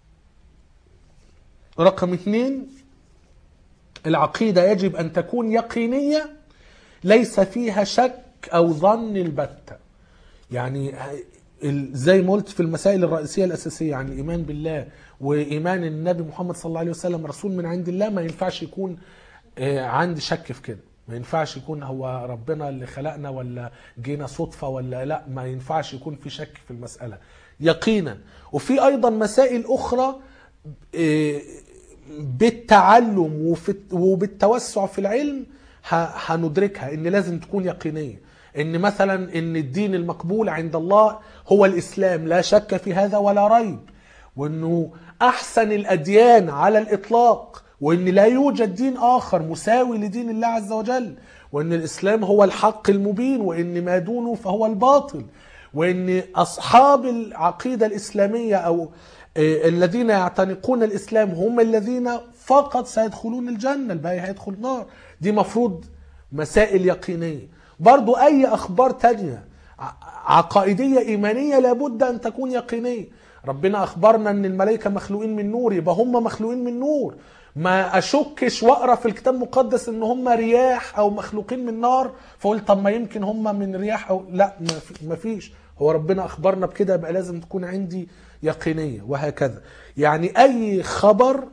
رقم اثنين العقيده يجب ان تكون يقينيه ليس فيها شك او ظن البته يعني ال- زي ما قلت في المسائل الرئيسيه الاساسيه عن الايمان بالله وايمان النبي محمد صلى الله عليه وسلم رسول من عند الله ما ينفعش يكون آه، عندي شك في كده ما ينفعش يكون هو ربنا اللي خلقنا ولا جينا صدفه ولا لا ما ينفعش يكون في شك في المساله يقينا وفي ايضا مسائل اخرى آه، بالتعلم وفي وبالتوسع في العلم ه- هندركها ان لازم تكون يقينيه ان مثلا ان الدين المقبول عند الله هو الاسلام لا شك في هذا ولا ريب وانه احسن الاديان على الاطلاق وان لا يوجد دين اخر مساوي لدين الله عز وجل وان الاسلام هو الحق المبين وان ما دونه فهو الباطل وان اصحاب العقيده الاسلاميه او آه، الذين يعتنقون الاسلام هم الذين فقط سيدخلون الجنه الباقي هيدخل النار دي مفروض مسائل يقينيه برضو اي اخبار تانية ع- عقائديه ايمانيه لابد ان تكون يقينيه ربنا اخبرنا ان الملائكه مخلوقين من نور يبقى هم مخلوقين من نور ما اشكش واقرا في الكتاب المقدس ان هم رياح او مخلوقين من نار فقول طب ما يمكن هم من رياح او لا ما في- ما فيش هو ربنا اخبرنا بكده يبقى لازم تكون عندي يقينيه وهكذا يعني اي خبر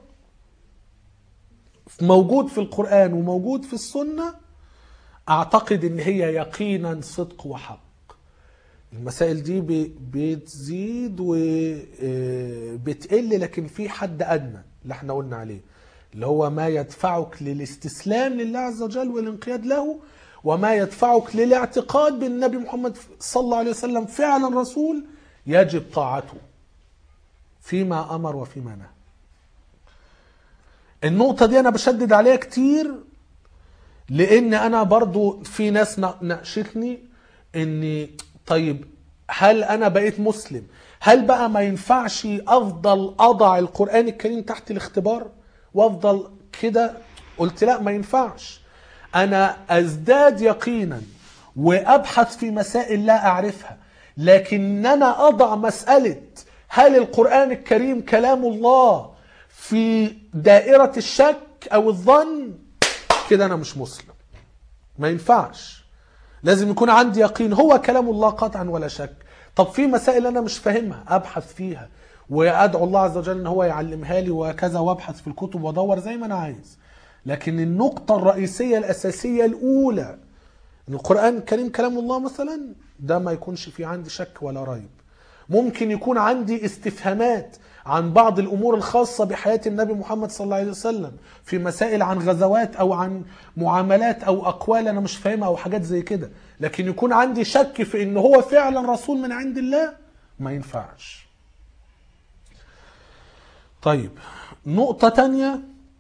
موجود في القران وموجود في السنه اعتقد ان هي يقينا صدق وحق المسائل دي ب- بتزيد وبتقل لكن في حد ادنى اللي احنا قلنا عليه اللي هو ما يدفعك للاستسلام لله عز وجل والانقياد له وما يدفعك للاعتقاد بان النبي محمد صلى الله عليه وسلم فعلا رسول يجب طاعته فيما امر وفيما نهى النقطة دي أنا بشدد عليها كتير لأن أنا برضو في ناس نا- ناقشتني إن طيب هل انا بقيت مسلم هل بقى ما ينفعش افضل اضع القران الكريم تحت الاختبار وافضل كده قلت لا ما ينفعش انا ازداد يقينا وابحث في مسائل لا اعرفها لكن انا اضع مساله هل القران الكريم كلام الله في دائره الشك او الظن كده انا مش مسلم ما ينفعش لازم يكون عندي يقين هو كلام الله قطعا ولا شك طب في مسائل انا مش فاهمها ابحث فيها وادعو الله عز وجل ان هو يعلمها لي وكذا وابحث في الكتب وادور زي ما انا عايز لكن النقطة الرئيسية الأساسية الأولى إن القرآن الكريم كلام الله مثلا ده ما يكونش في عندي شك ولا ريب ممكن يكون عندي استفهامات عن بعض الامور الخاصه بحياه النبي محمد صلى الله عليه وسلم في مسائل عن غزوات او عن معاملات او اقوال انا مش فاهمها او حاجات زي كده لكن يكون عندي شك في ان هو فعلا رسول من عند الله ما ينفعش طيب نقطه تانية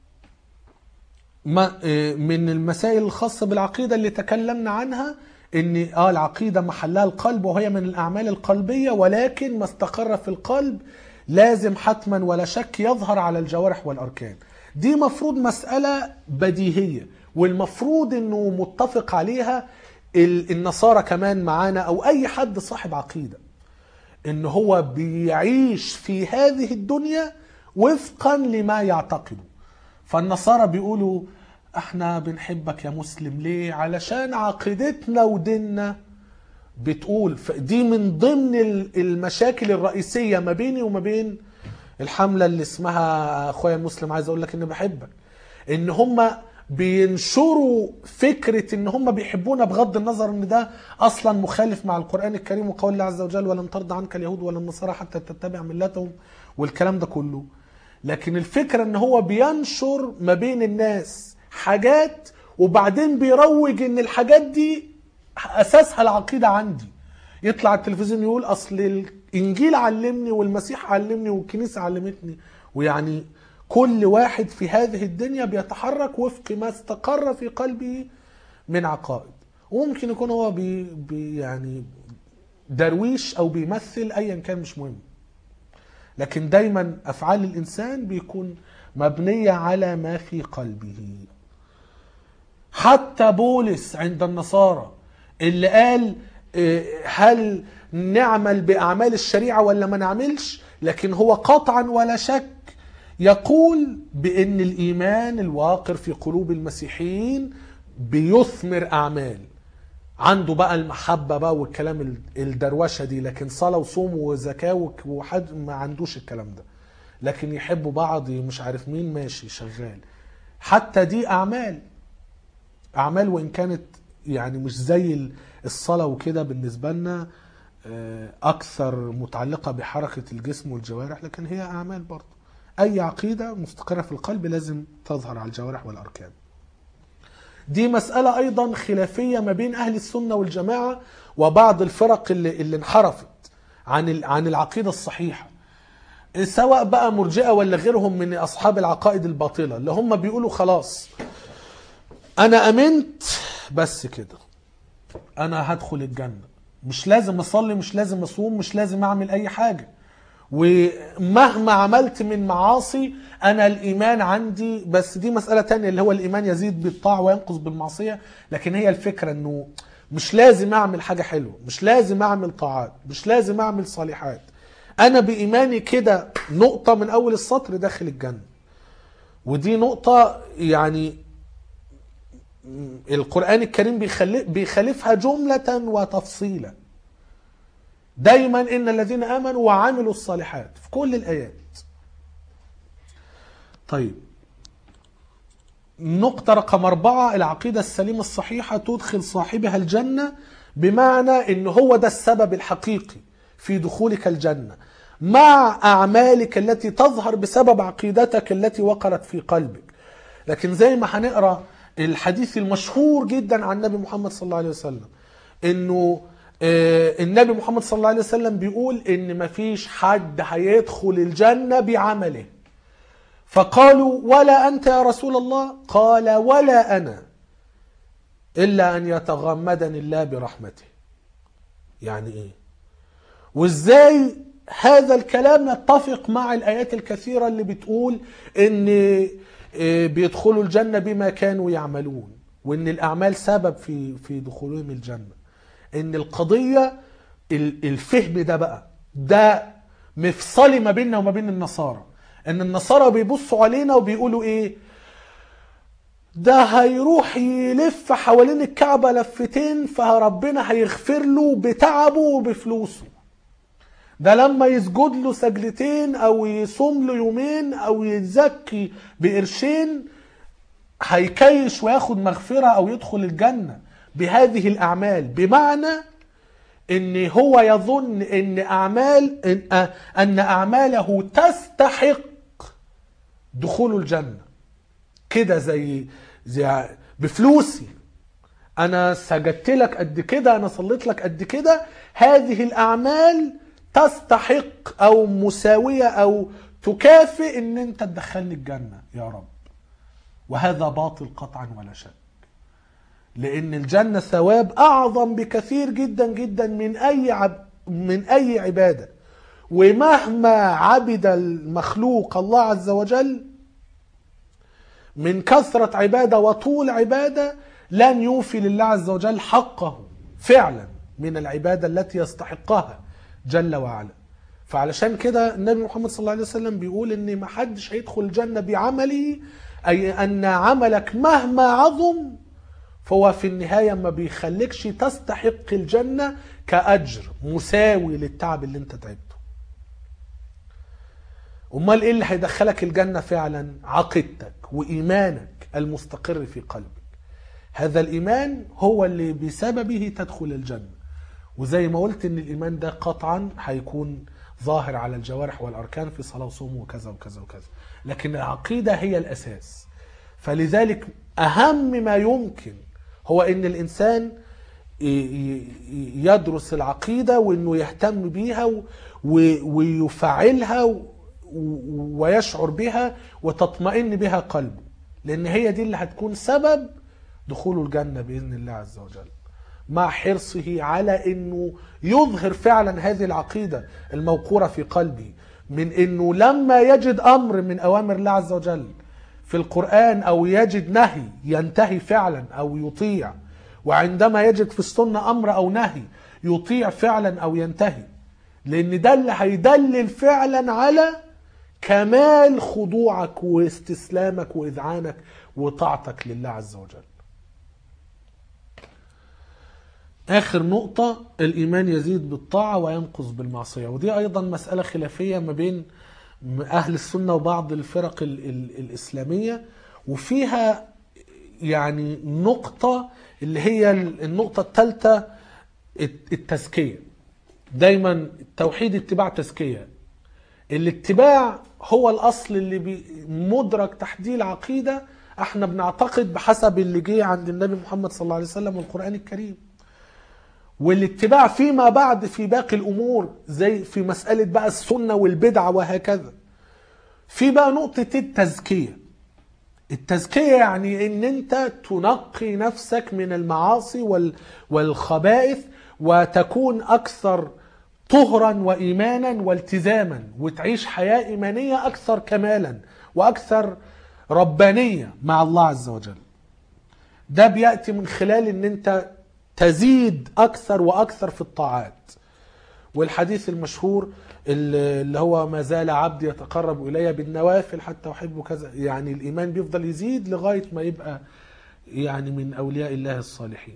ما آه، من المسائل الخاصه بالعقيده اللي تكلمنا عنها ان اه العقيده محلها القلب وهي من الاعمال القلبيه ولكن ما استقر في القلب لازم حتما ولا شك يظهر على الجوارح والاركان دي مفروض مساله بديهيه والمفروض انه متفق عليها ال- النصارى كمان معانا او اي حد صاحب عقيده ان هو بيعيش في هذه الدنيا وفقا لما يعتقده فالنصارى بيقولوا احنا بنحبك يا مسلم ليه علشان عقيدتنا وديننا بتقول ف- دي من ضمن ال- المشاكل الرئيسية ما بيني وما بين الحملة اللي اسمها اخويا المسلم عايز اقول لك اني بحبك ان هم بينشروا فكرة ان هم بيحبونا بغض النظر ان ده اصلا مخالف مع القرآن الكريم وقول الله عز وجل ولن ترضى عنك اليهود ولا النصارى حتى تتبع ملتهم والكلام ده كله لكن الفكرة ان هو بينشر ما بين الناس حاجات وبعدين بيروج ان الحاجات دي اساسها العقيدة عندي يطلع على التلفزيون يقول اصل الانجيل علمني والمسيح علمني والكنيسة علمتني ويعني كل واحد في هذه الدنيا بيتحرك وفق ما استقر في قلبه من عقائد وممكن يكون هو بي بي يعني درويش او بيمثل ايا كان مش مهم لكن دايما افعال الانسان بيكون مبنيه على ما في قلبه حتى بولس عند النصارى اللي قال آه، هل نعمل باعمال الشريعه ولا ما نعملش لكن هو قطعا ولا شك يقول بان الايمان الواقر في قلوب المسيحيين بيثمر اعمال عنده بقى المحبة بقى والكلام ال- الدروشة دي لكن صلاة وصوم وزكاة وك- وحد ما عندوش الكلام ده لكن يحبوا بعض مش عارف مين ماشي شغال حتى دي أعمال أعمال وإن كانت يعني مش زي ال- الصلاة وكده بالنسبة لنا آه، أكثر متعلقة بحركة الجسم والجوارح لكن هي أعمال برضه أي عقيدة مستقرة في القلب لازم تظهر على الجوارح والأركان دي مسألة أيضا خلافية ما بين أهل السنة والجماعة وبعض الفرق اللي, اللي انحرفت عن ال- عن العقيدة الصحيحة سواء بقى مرجئة ولا غيرهم من أصحاب العقائد الباطلة اللي هم بيقولوا خلاص أنا أمنت بس كده أنا هدخل الجنة مش لازم أصلي مش لازم أصوم مش لازم أعمل أي حاجة ومهما عملت من معاصي انا الايمان عندي بس دي مسألة تانية اللي هو الايمان يزيد بالطاعة وينقص بالمعصية لكن هي الفكرة انه مش لازم اعمل حاجة حلوة مش لازم اعمل طاعات مش لازم اعمل صالحات انا بايماني كده نقطة من اول السطر داخل الجنة ودي نقطة يعني القرآن الكريم بيخلي- بيخالفها جملة وتفصيلا دايما ان الذين امنوا وعملوا الصالحات في كل الايات طيب نقطة رقم أربعة العقيدة السليمة الصحيحة تدخل صاحبها الجنة بمعنى إن هو ده السبب الحقيقي في دخولك الجنة مع أعمالك التي تظهر بسبب عقيدتك التي وقرت في قلبك لكن زي ما هنقرأ الحديث المشهور جدا عن النبي محمد صلى الله عليه وسلم إنه آه، النبي محمد صلى الله عليه وسلم بيقول إن مفيش حد هيدخل الجنة بعمله فقالوا ولا أنت يا رسول الله قال ولا أنا إلا أن يتغمدني الله برحمته يعني إيه وازاي هذا الكلام يتفق مع الايات الكثيره اللي بتقول ان آه، بيدخلوا الجنه بما كانوا يعملون وان الاعمال سبب في في دخولهم الجنه ان القضيه ال- الفهم ده بقى ده مفصلي ما بيننا وما بين النصارى ان النصارى بيبصوا علينا وبيقولوا ايه ده هيروح يلف حوالين الكعبة لفتين فربنا هيغفر له بتعبه وبفلوسه ده لما يسجد له سجلتين او يصوم له يومين او يزكي بقرشين هيكيش وياخد مغفرة او يدخل الجنة بهذه الاعمال بمعنى ان هو يظن ان اعمال ان, أن اعماله تستحق دخول الجنة كده زي زي بفلوسي انا سجدت لك قد كده انا صليت لك قد كده هذه الاعمال تستحق او مساويه او تكافئ ان انت تدخلني الجنه يا رب وهذا باطل قطعا ولا شك لان الجنه ثواب اعظم بكثير جدا جدا من اي عب من اي عباده ومهما عبد المخلوق الله عز وجل من كثرة عبادة وطول عبادة لن يوفي لله عز وجل حقه فعلا من العبادة التي يستحقها جل وعلا فعلشان كده النبي محمد صلى الله عليه وسلم بيقول ان ما حدش هيدخل الجنة بعمله اي ان عملك مهما عظم فهو في النهاية ما بيخليكش تستحق الجنة كأجر مساوي للتعب اللي انت تعبته امال ايه اللي هيدخلك الجنه فعلا عقيدتك وايمانك المستقر في قلبك هذا الايمان هو اللي بسببه تدخل الجنه وزي ما قلت ان الايمان ده قطعا هيكون ظاهر على الجوارح والاركان في صلاه وصوم وكذا وكذا وكذا لكن العقيده هي الاساس فلذلك اهم ما يمكن هو ان الانسان ي- ي- يدرس العقيدة وانه يهتم بيها و- و- ويفعلها و- ويشعر بها وتطمئن بها قلبه لان هي دي اللي هتكون سبب دخوله الجنة بإذن الله عز وجل مع حرصه على انه يظهر فعلا هذه العقيدة الموقورة في قلبه من انه لما يجد امر من اوامر الله عز وجل في القرآن او يجد نهي ينتهي فعلا او يطيع وعندما يجد في السنة امر او نهي يطيع فعلا او ينتهي لان ده اللي هيدلل فعلا على كمال خضوعك واستسلامك واذعانك وطاعتك لله عز وجل آخر نقطة الإيمان يزيد بالطاعة وينقص بالمعصية ودي أيضا مسألة خلافية ما بين أهل السنة وبعض الفرق ال ال الإسلامية وفيها يعني نقطة اللي هي النقطة الثالثة التزكية دايما التوحيد اتباع تزكية الاتباع هو الأصل اللي بي- مدرك تحديد عقيدة احنا بنعتقد بحسب اللي جه عند النبي محمد صلى الله عليه وسلم والقرآن الكريم والاتباع فيما بعد في باقي الامور زي في مساله بقى السنه والبدعه وهكذا في بقى نقطه التزكيه التزكيه يعني ان انت تنقي نفسك من المعاصي وال والخبائث وتكون اكثر طهرا وايمانا والتزاما وتعيش حياه ايمانيه اكثر كمالا واكثر ربانيه مع الله عز وجل ده بياتي من خلال ان انت تزيد اكثر واكثر في الطاعات والحديث المشهور اللي اللي هو ما زال عبدي يتقرب الي بالنوافل حتى احبه كذا يعني الايمان بيفضل يزيد لغايه ما يبقى يعني من اولياء الله الصالحين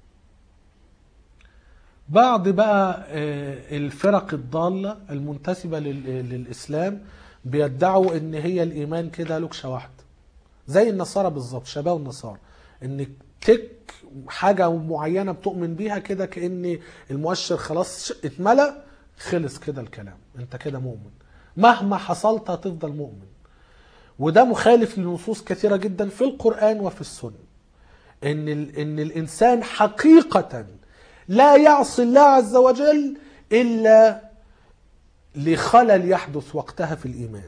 بعض بقى آه، الفرق الضاله المنتسبه لل- للاسلام بيدعوا ان هي الايمان كده لكشه واحده زي النصارى بالظبط شباب النصارى ان تك حاجه معينه بتؤمن بيها كده كان المؤشر خلاص ش- اتملى خلص كده الكلام انت كده مؤمن مهما حصلت هتفضل مؤمن وده مخالف لنصوص كثيره جدا في القران وفي السنه ان ال... ان الانسان حقيقه لا يعصي الله عز وجل الا لخلل يحدث وقتها في الايمان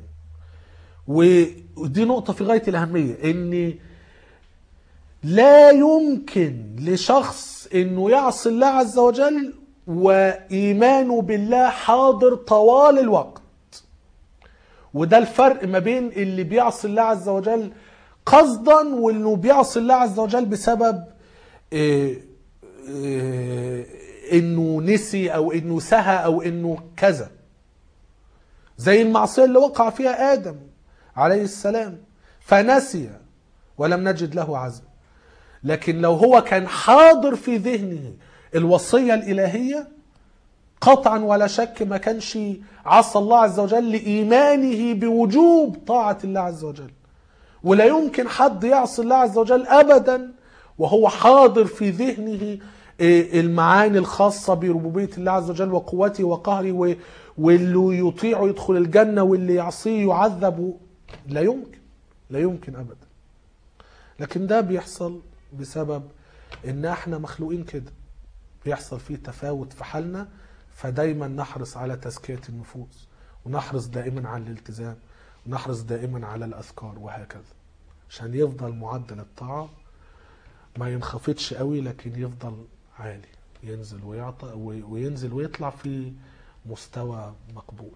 ودي نقطة في غاية الأهمية إن لا يمكن لشخص إنه يعصي الله عز وجل وإيمانه بالله حاضر طوال الوقت وده الفرق ما بين اللي بيعصي الله عز وجل قصدا وانه بيعصي الله عز وجل بسبب إيه إيه انه نسي او انه سهى او انه كذا زي المعصيه اللي وقع فيها ادم عليه السلام فنسي ولم نجد له عزم لكن لو هو كان حاضر في ذهنه الوصيه الالهيه قطعا ولا شك ما كانش عصى الله عز وجل لإيمانه بوجوب طاعة الله عز وجل ولا يمكن حد يعصي الله عز وجل أبدا وهو حاضر في ذهنه إيه، المعاني الخاصة بربوبية الله عز وجل وقوته وقهره و- واللي يطيعه يدخل الجنة واللي يعصيه يعذب لا يمكن لا يمكن أبدا لكن ده بيحصل بسبب ان احنا مخلوقين كده بيحصل فيه تفاوت في حالنا فدايما نحرص على تزكية النفوس ونحرص دائما على الالتزام ونحرص دائما على الأذكار وهكذا عشان يفضل معدل الطاعة ما ينخفضش قوي لكن يفضل عالي ينزل ويعطى وينزل ويطلع في مستوى مقبول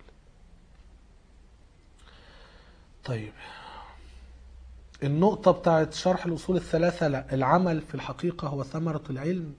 طيب النقطة بتاعت شرح الأصول الثلاثة لا العمل في الحقيقة هو ثمرة العلم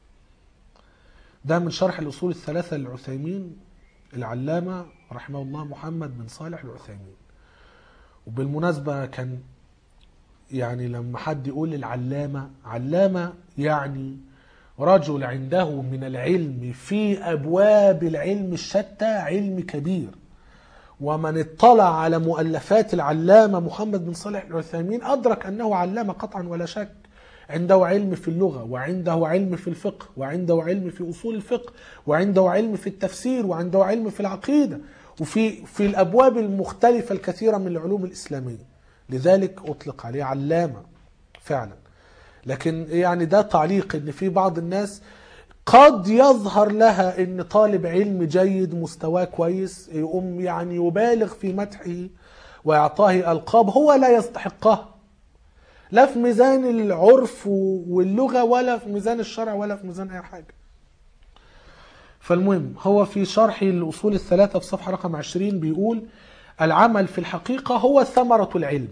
ده من شرح الأصول الثلاثة للعثيمين العلامة رحمه الله محمد بن صالح العثيمين وبالمناسبة كان يعني لما حد يقول العلامة علامة يعني رجل عنده من العلم في أبواب العلم الشتى علم كبير ومن اطلع على مؤلفات العلامة محمد بن صالح العثيمين أدرك أنه علامة قطعا ولا شك عنده علم في اللغة وعنده علم في الفقه وعنده علم في أصول الفقه وعنده علم في التفسير وعنده علم في العقيدة وفي في الأبواب المختلفة الكثيرة من العلوم الإسلامية لذلك أطلق عليه علامة فعلا لكن يعني ده تعليق ان في بعض الناس قد يظهر لها ان طالب علم جيد مستواه كويس يقوم يعني يبالغ في مدحه ويعطاه القاب هو لا يستحقها لا في ميزان العرف واللغه ولا في ميزان الشرع ولا في ميزان اي حاجه فالمهم هو في شرح الاصول الثلاثه في صفحه رقم 20 بيقول العمل في الحقيقه هو ثمره العلم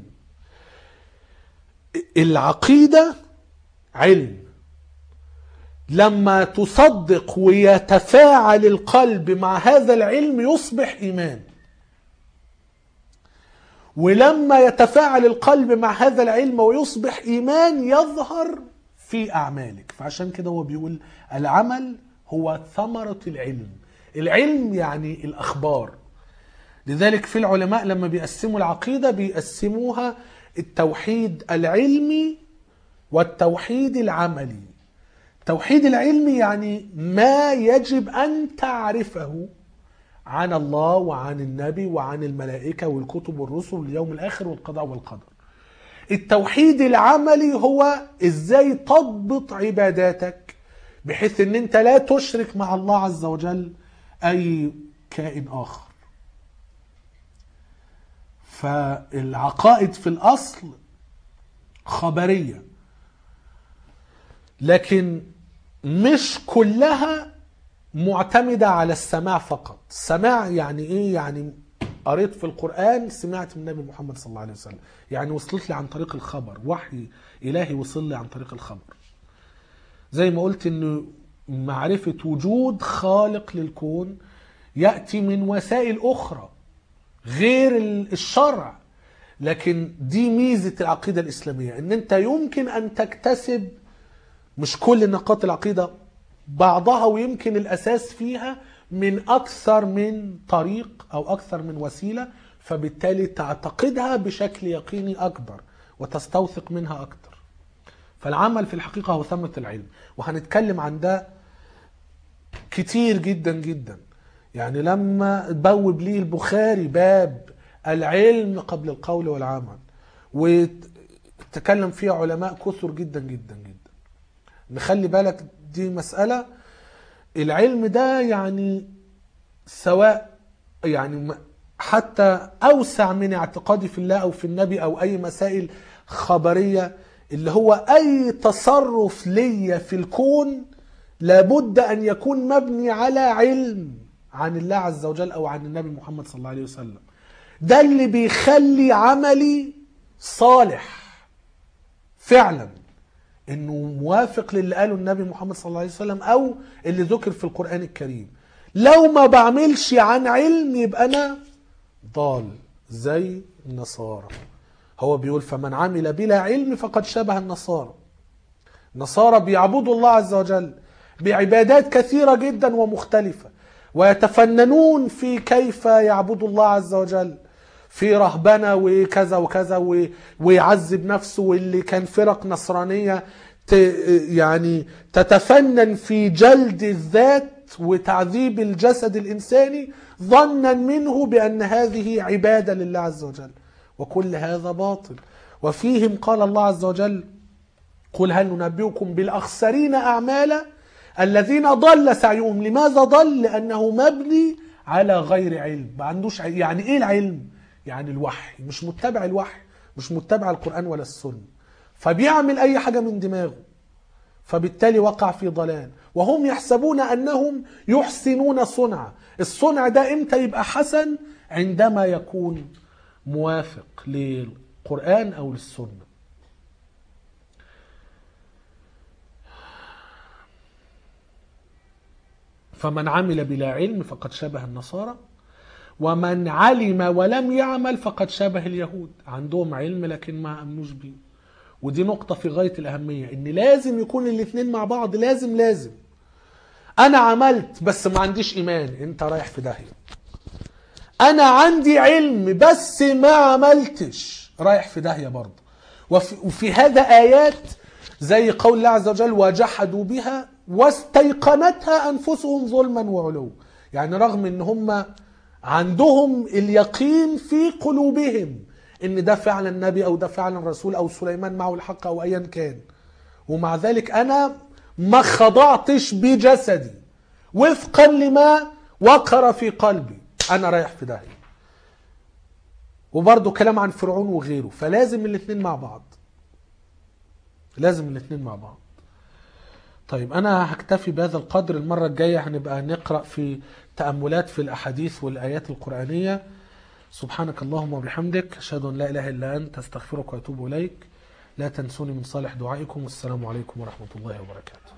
العقيده علم لما تصدق ويتفاعل القلب مع هذا العلم يصبح ايمان ولما يتفاعل القلب مع هذا العلم ويصبح ايمان يظهر في اعمالك فعشان كده هو بيقول العمل هو ثمرة العلم العلم يعني الاخبار لذلك في العلماء لما بيقسموا العقيدة بيقسموها التوحيد العلمي والتوحيد العملي التوحيد العلمي يعني ما يجب أن تعرفه عن الله وعن النبي وعن الملائكة والكتب والرسل واليوم الآخر والقضاء والقدر التوحيد العملي هو ازاي تضبط عباداتك بحيث ان انت لا تشرك مع الله عز وجل اي كائن اخر فالعقائد في الاصل خبريه لكن مش كلها معتمدة على السماع فقط السماع يعني ايه يعني قريت في القرآن سمعت من النبي محمد صلى الله عليه وسلم يعني وصلت لي عن طريق الخبر وحي إلهي وصل لي عن طريق الخبر زي ما قلت انه معرفة وجود خالق للكون يأتي من وسائل أخرى غير الشرع لكن دي ميزة العقيدة الإسلامية ان انت يمكن ان تكتسب مش كل نقاط العقيدة بعضها ويمكن الأساس فيها من أكثر من طريق أو أكثر من وسيلة فبالتالي تعتقدها بشكل يقيني أكبر وتستوثق منها أكثر فالعمل في الحقيقة هو ثمرة العلم وهنتكلم عن ده كتير جدا جدا يعني لما بوب ليه البخاري باب العلم قبل القول والعمل وتكلم فيها علماء كثر جدا جدا جدا نخلي بالك دي مسألة العلم ده يعني سواء يعني حتى أوسع من اعتقادي في الله أو في النبي أو أي مسائل خبرية اللي هو أي تصرف ليا في الكون لابد ان يكون مبني على علم عن الله عز وجل او عن النبي محمد صلى الله عليه وسلم ده اللي بيخلي عملي صالح فعلا انه موافق للي قاله النبي محمد صلى الله عليه وسلم او اللي ذكر في القران الكريم لو ما بعملش عن علم يبقى انا ضال زي النصارى هو بيقول فمن عمل بلا علم فقد شبه النصارى النصارى بيعبدوا الله عز وجل بعبادات كثيرة جدا ومختلفة ويتفننون في كيف يعبدوا الله عز وجل في رهبنة وكذا وكذا و- ويعذب نفسه واللي كان فرق نصرانية ت يعني تتفنن في جلد الذات وتعذيب الجسد الإنساني ظنا منه بأن هذه عبادة لله عز وجل وكل هذا باطل وفيهم قال الله عز وجل قل هل ننبئكم بالأخسرين أعمالا الذين ضل سعيهم لماذا ضل لأنه مبني على غير علم ما عندوش علم. يعني إيه العلم يعني الوحي مش متبع الوحي مش متبع القرآن ولا السنة فبيعمل أي حاجة من دماغه فبالتالي وقع في ضلال وهم يحسبون أنهم يحسنون صنعا الصنع ده إمتى يبقى حسن عندما يكون موافق للقرآن أو للسنة فمن عمل بلا علم فقد شبه النصارى ومن علم ولم يعمل فقد شبه اليهود عندهم علم لكن ما امنوش بيه ودي نقطة في غاية الأهمية إن لازم يكون الاتنين مع بعض لازم لازم أنا عملت بس ما عنديش إيمان أنت رايح في داهية أنا عندي علم بس ما عملتش رايح في داهية برضه وفي, وفي هذا آيات زي قول الله عز وجل وجحدوا بها واستيقنتها أنفسهم ظلما وعلوا يعني رغم إن هم عندهم اليقين في قلوبهم ان ده فعلا نبي او ده فعلا رسول او سليمان معه الحق او ايا كان ومع ذلك انا ما خضعتش بجسدي وفقا لما وقر في قلبي انا رايح في داهيه وبرضه كلام عن فرعون وغيره فلازم الاثنين مع بعض لازم الاثنين مع بعض طيب انا هكتفي بهذا القدر المره الجايه هنبقى نقرا في تاملات في الاحاديث والايات القرانيه سبحانك اللهم وبحمدك اشهد ان لا اله الا انت استغفرك واتوب اليك لا تنسوني من صالح دعائكم والسلام عليكم ورحمه الله وبركاته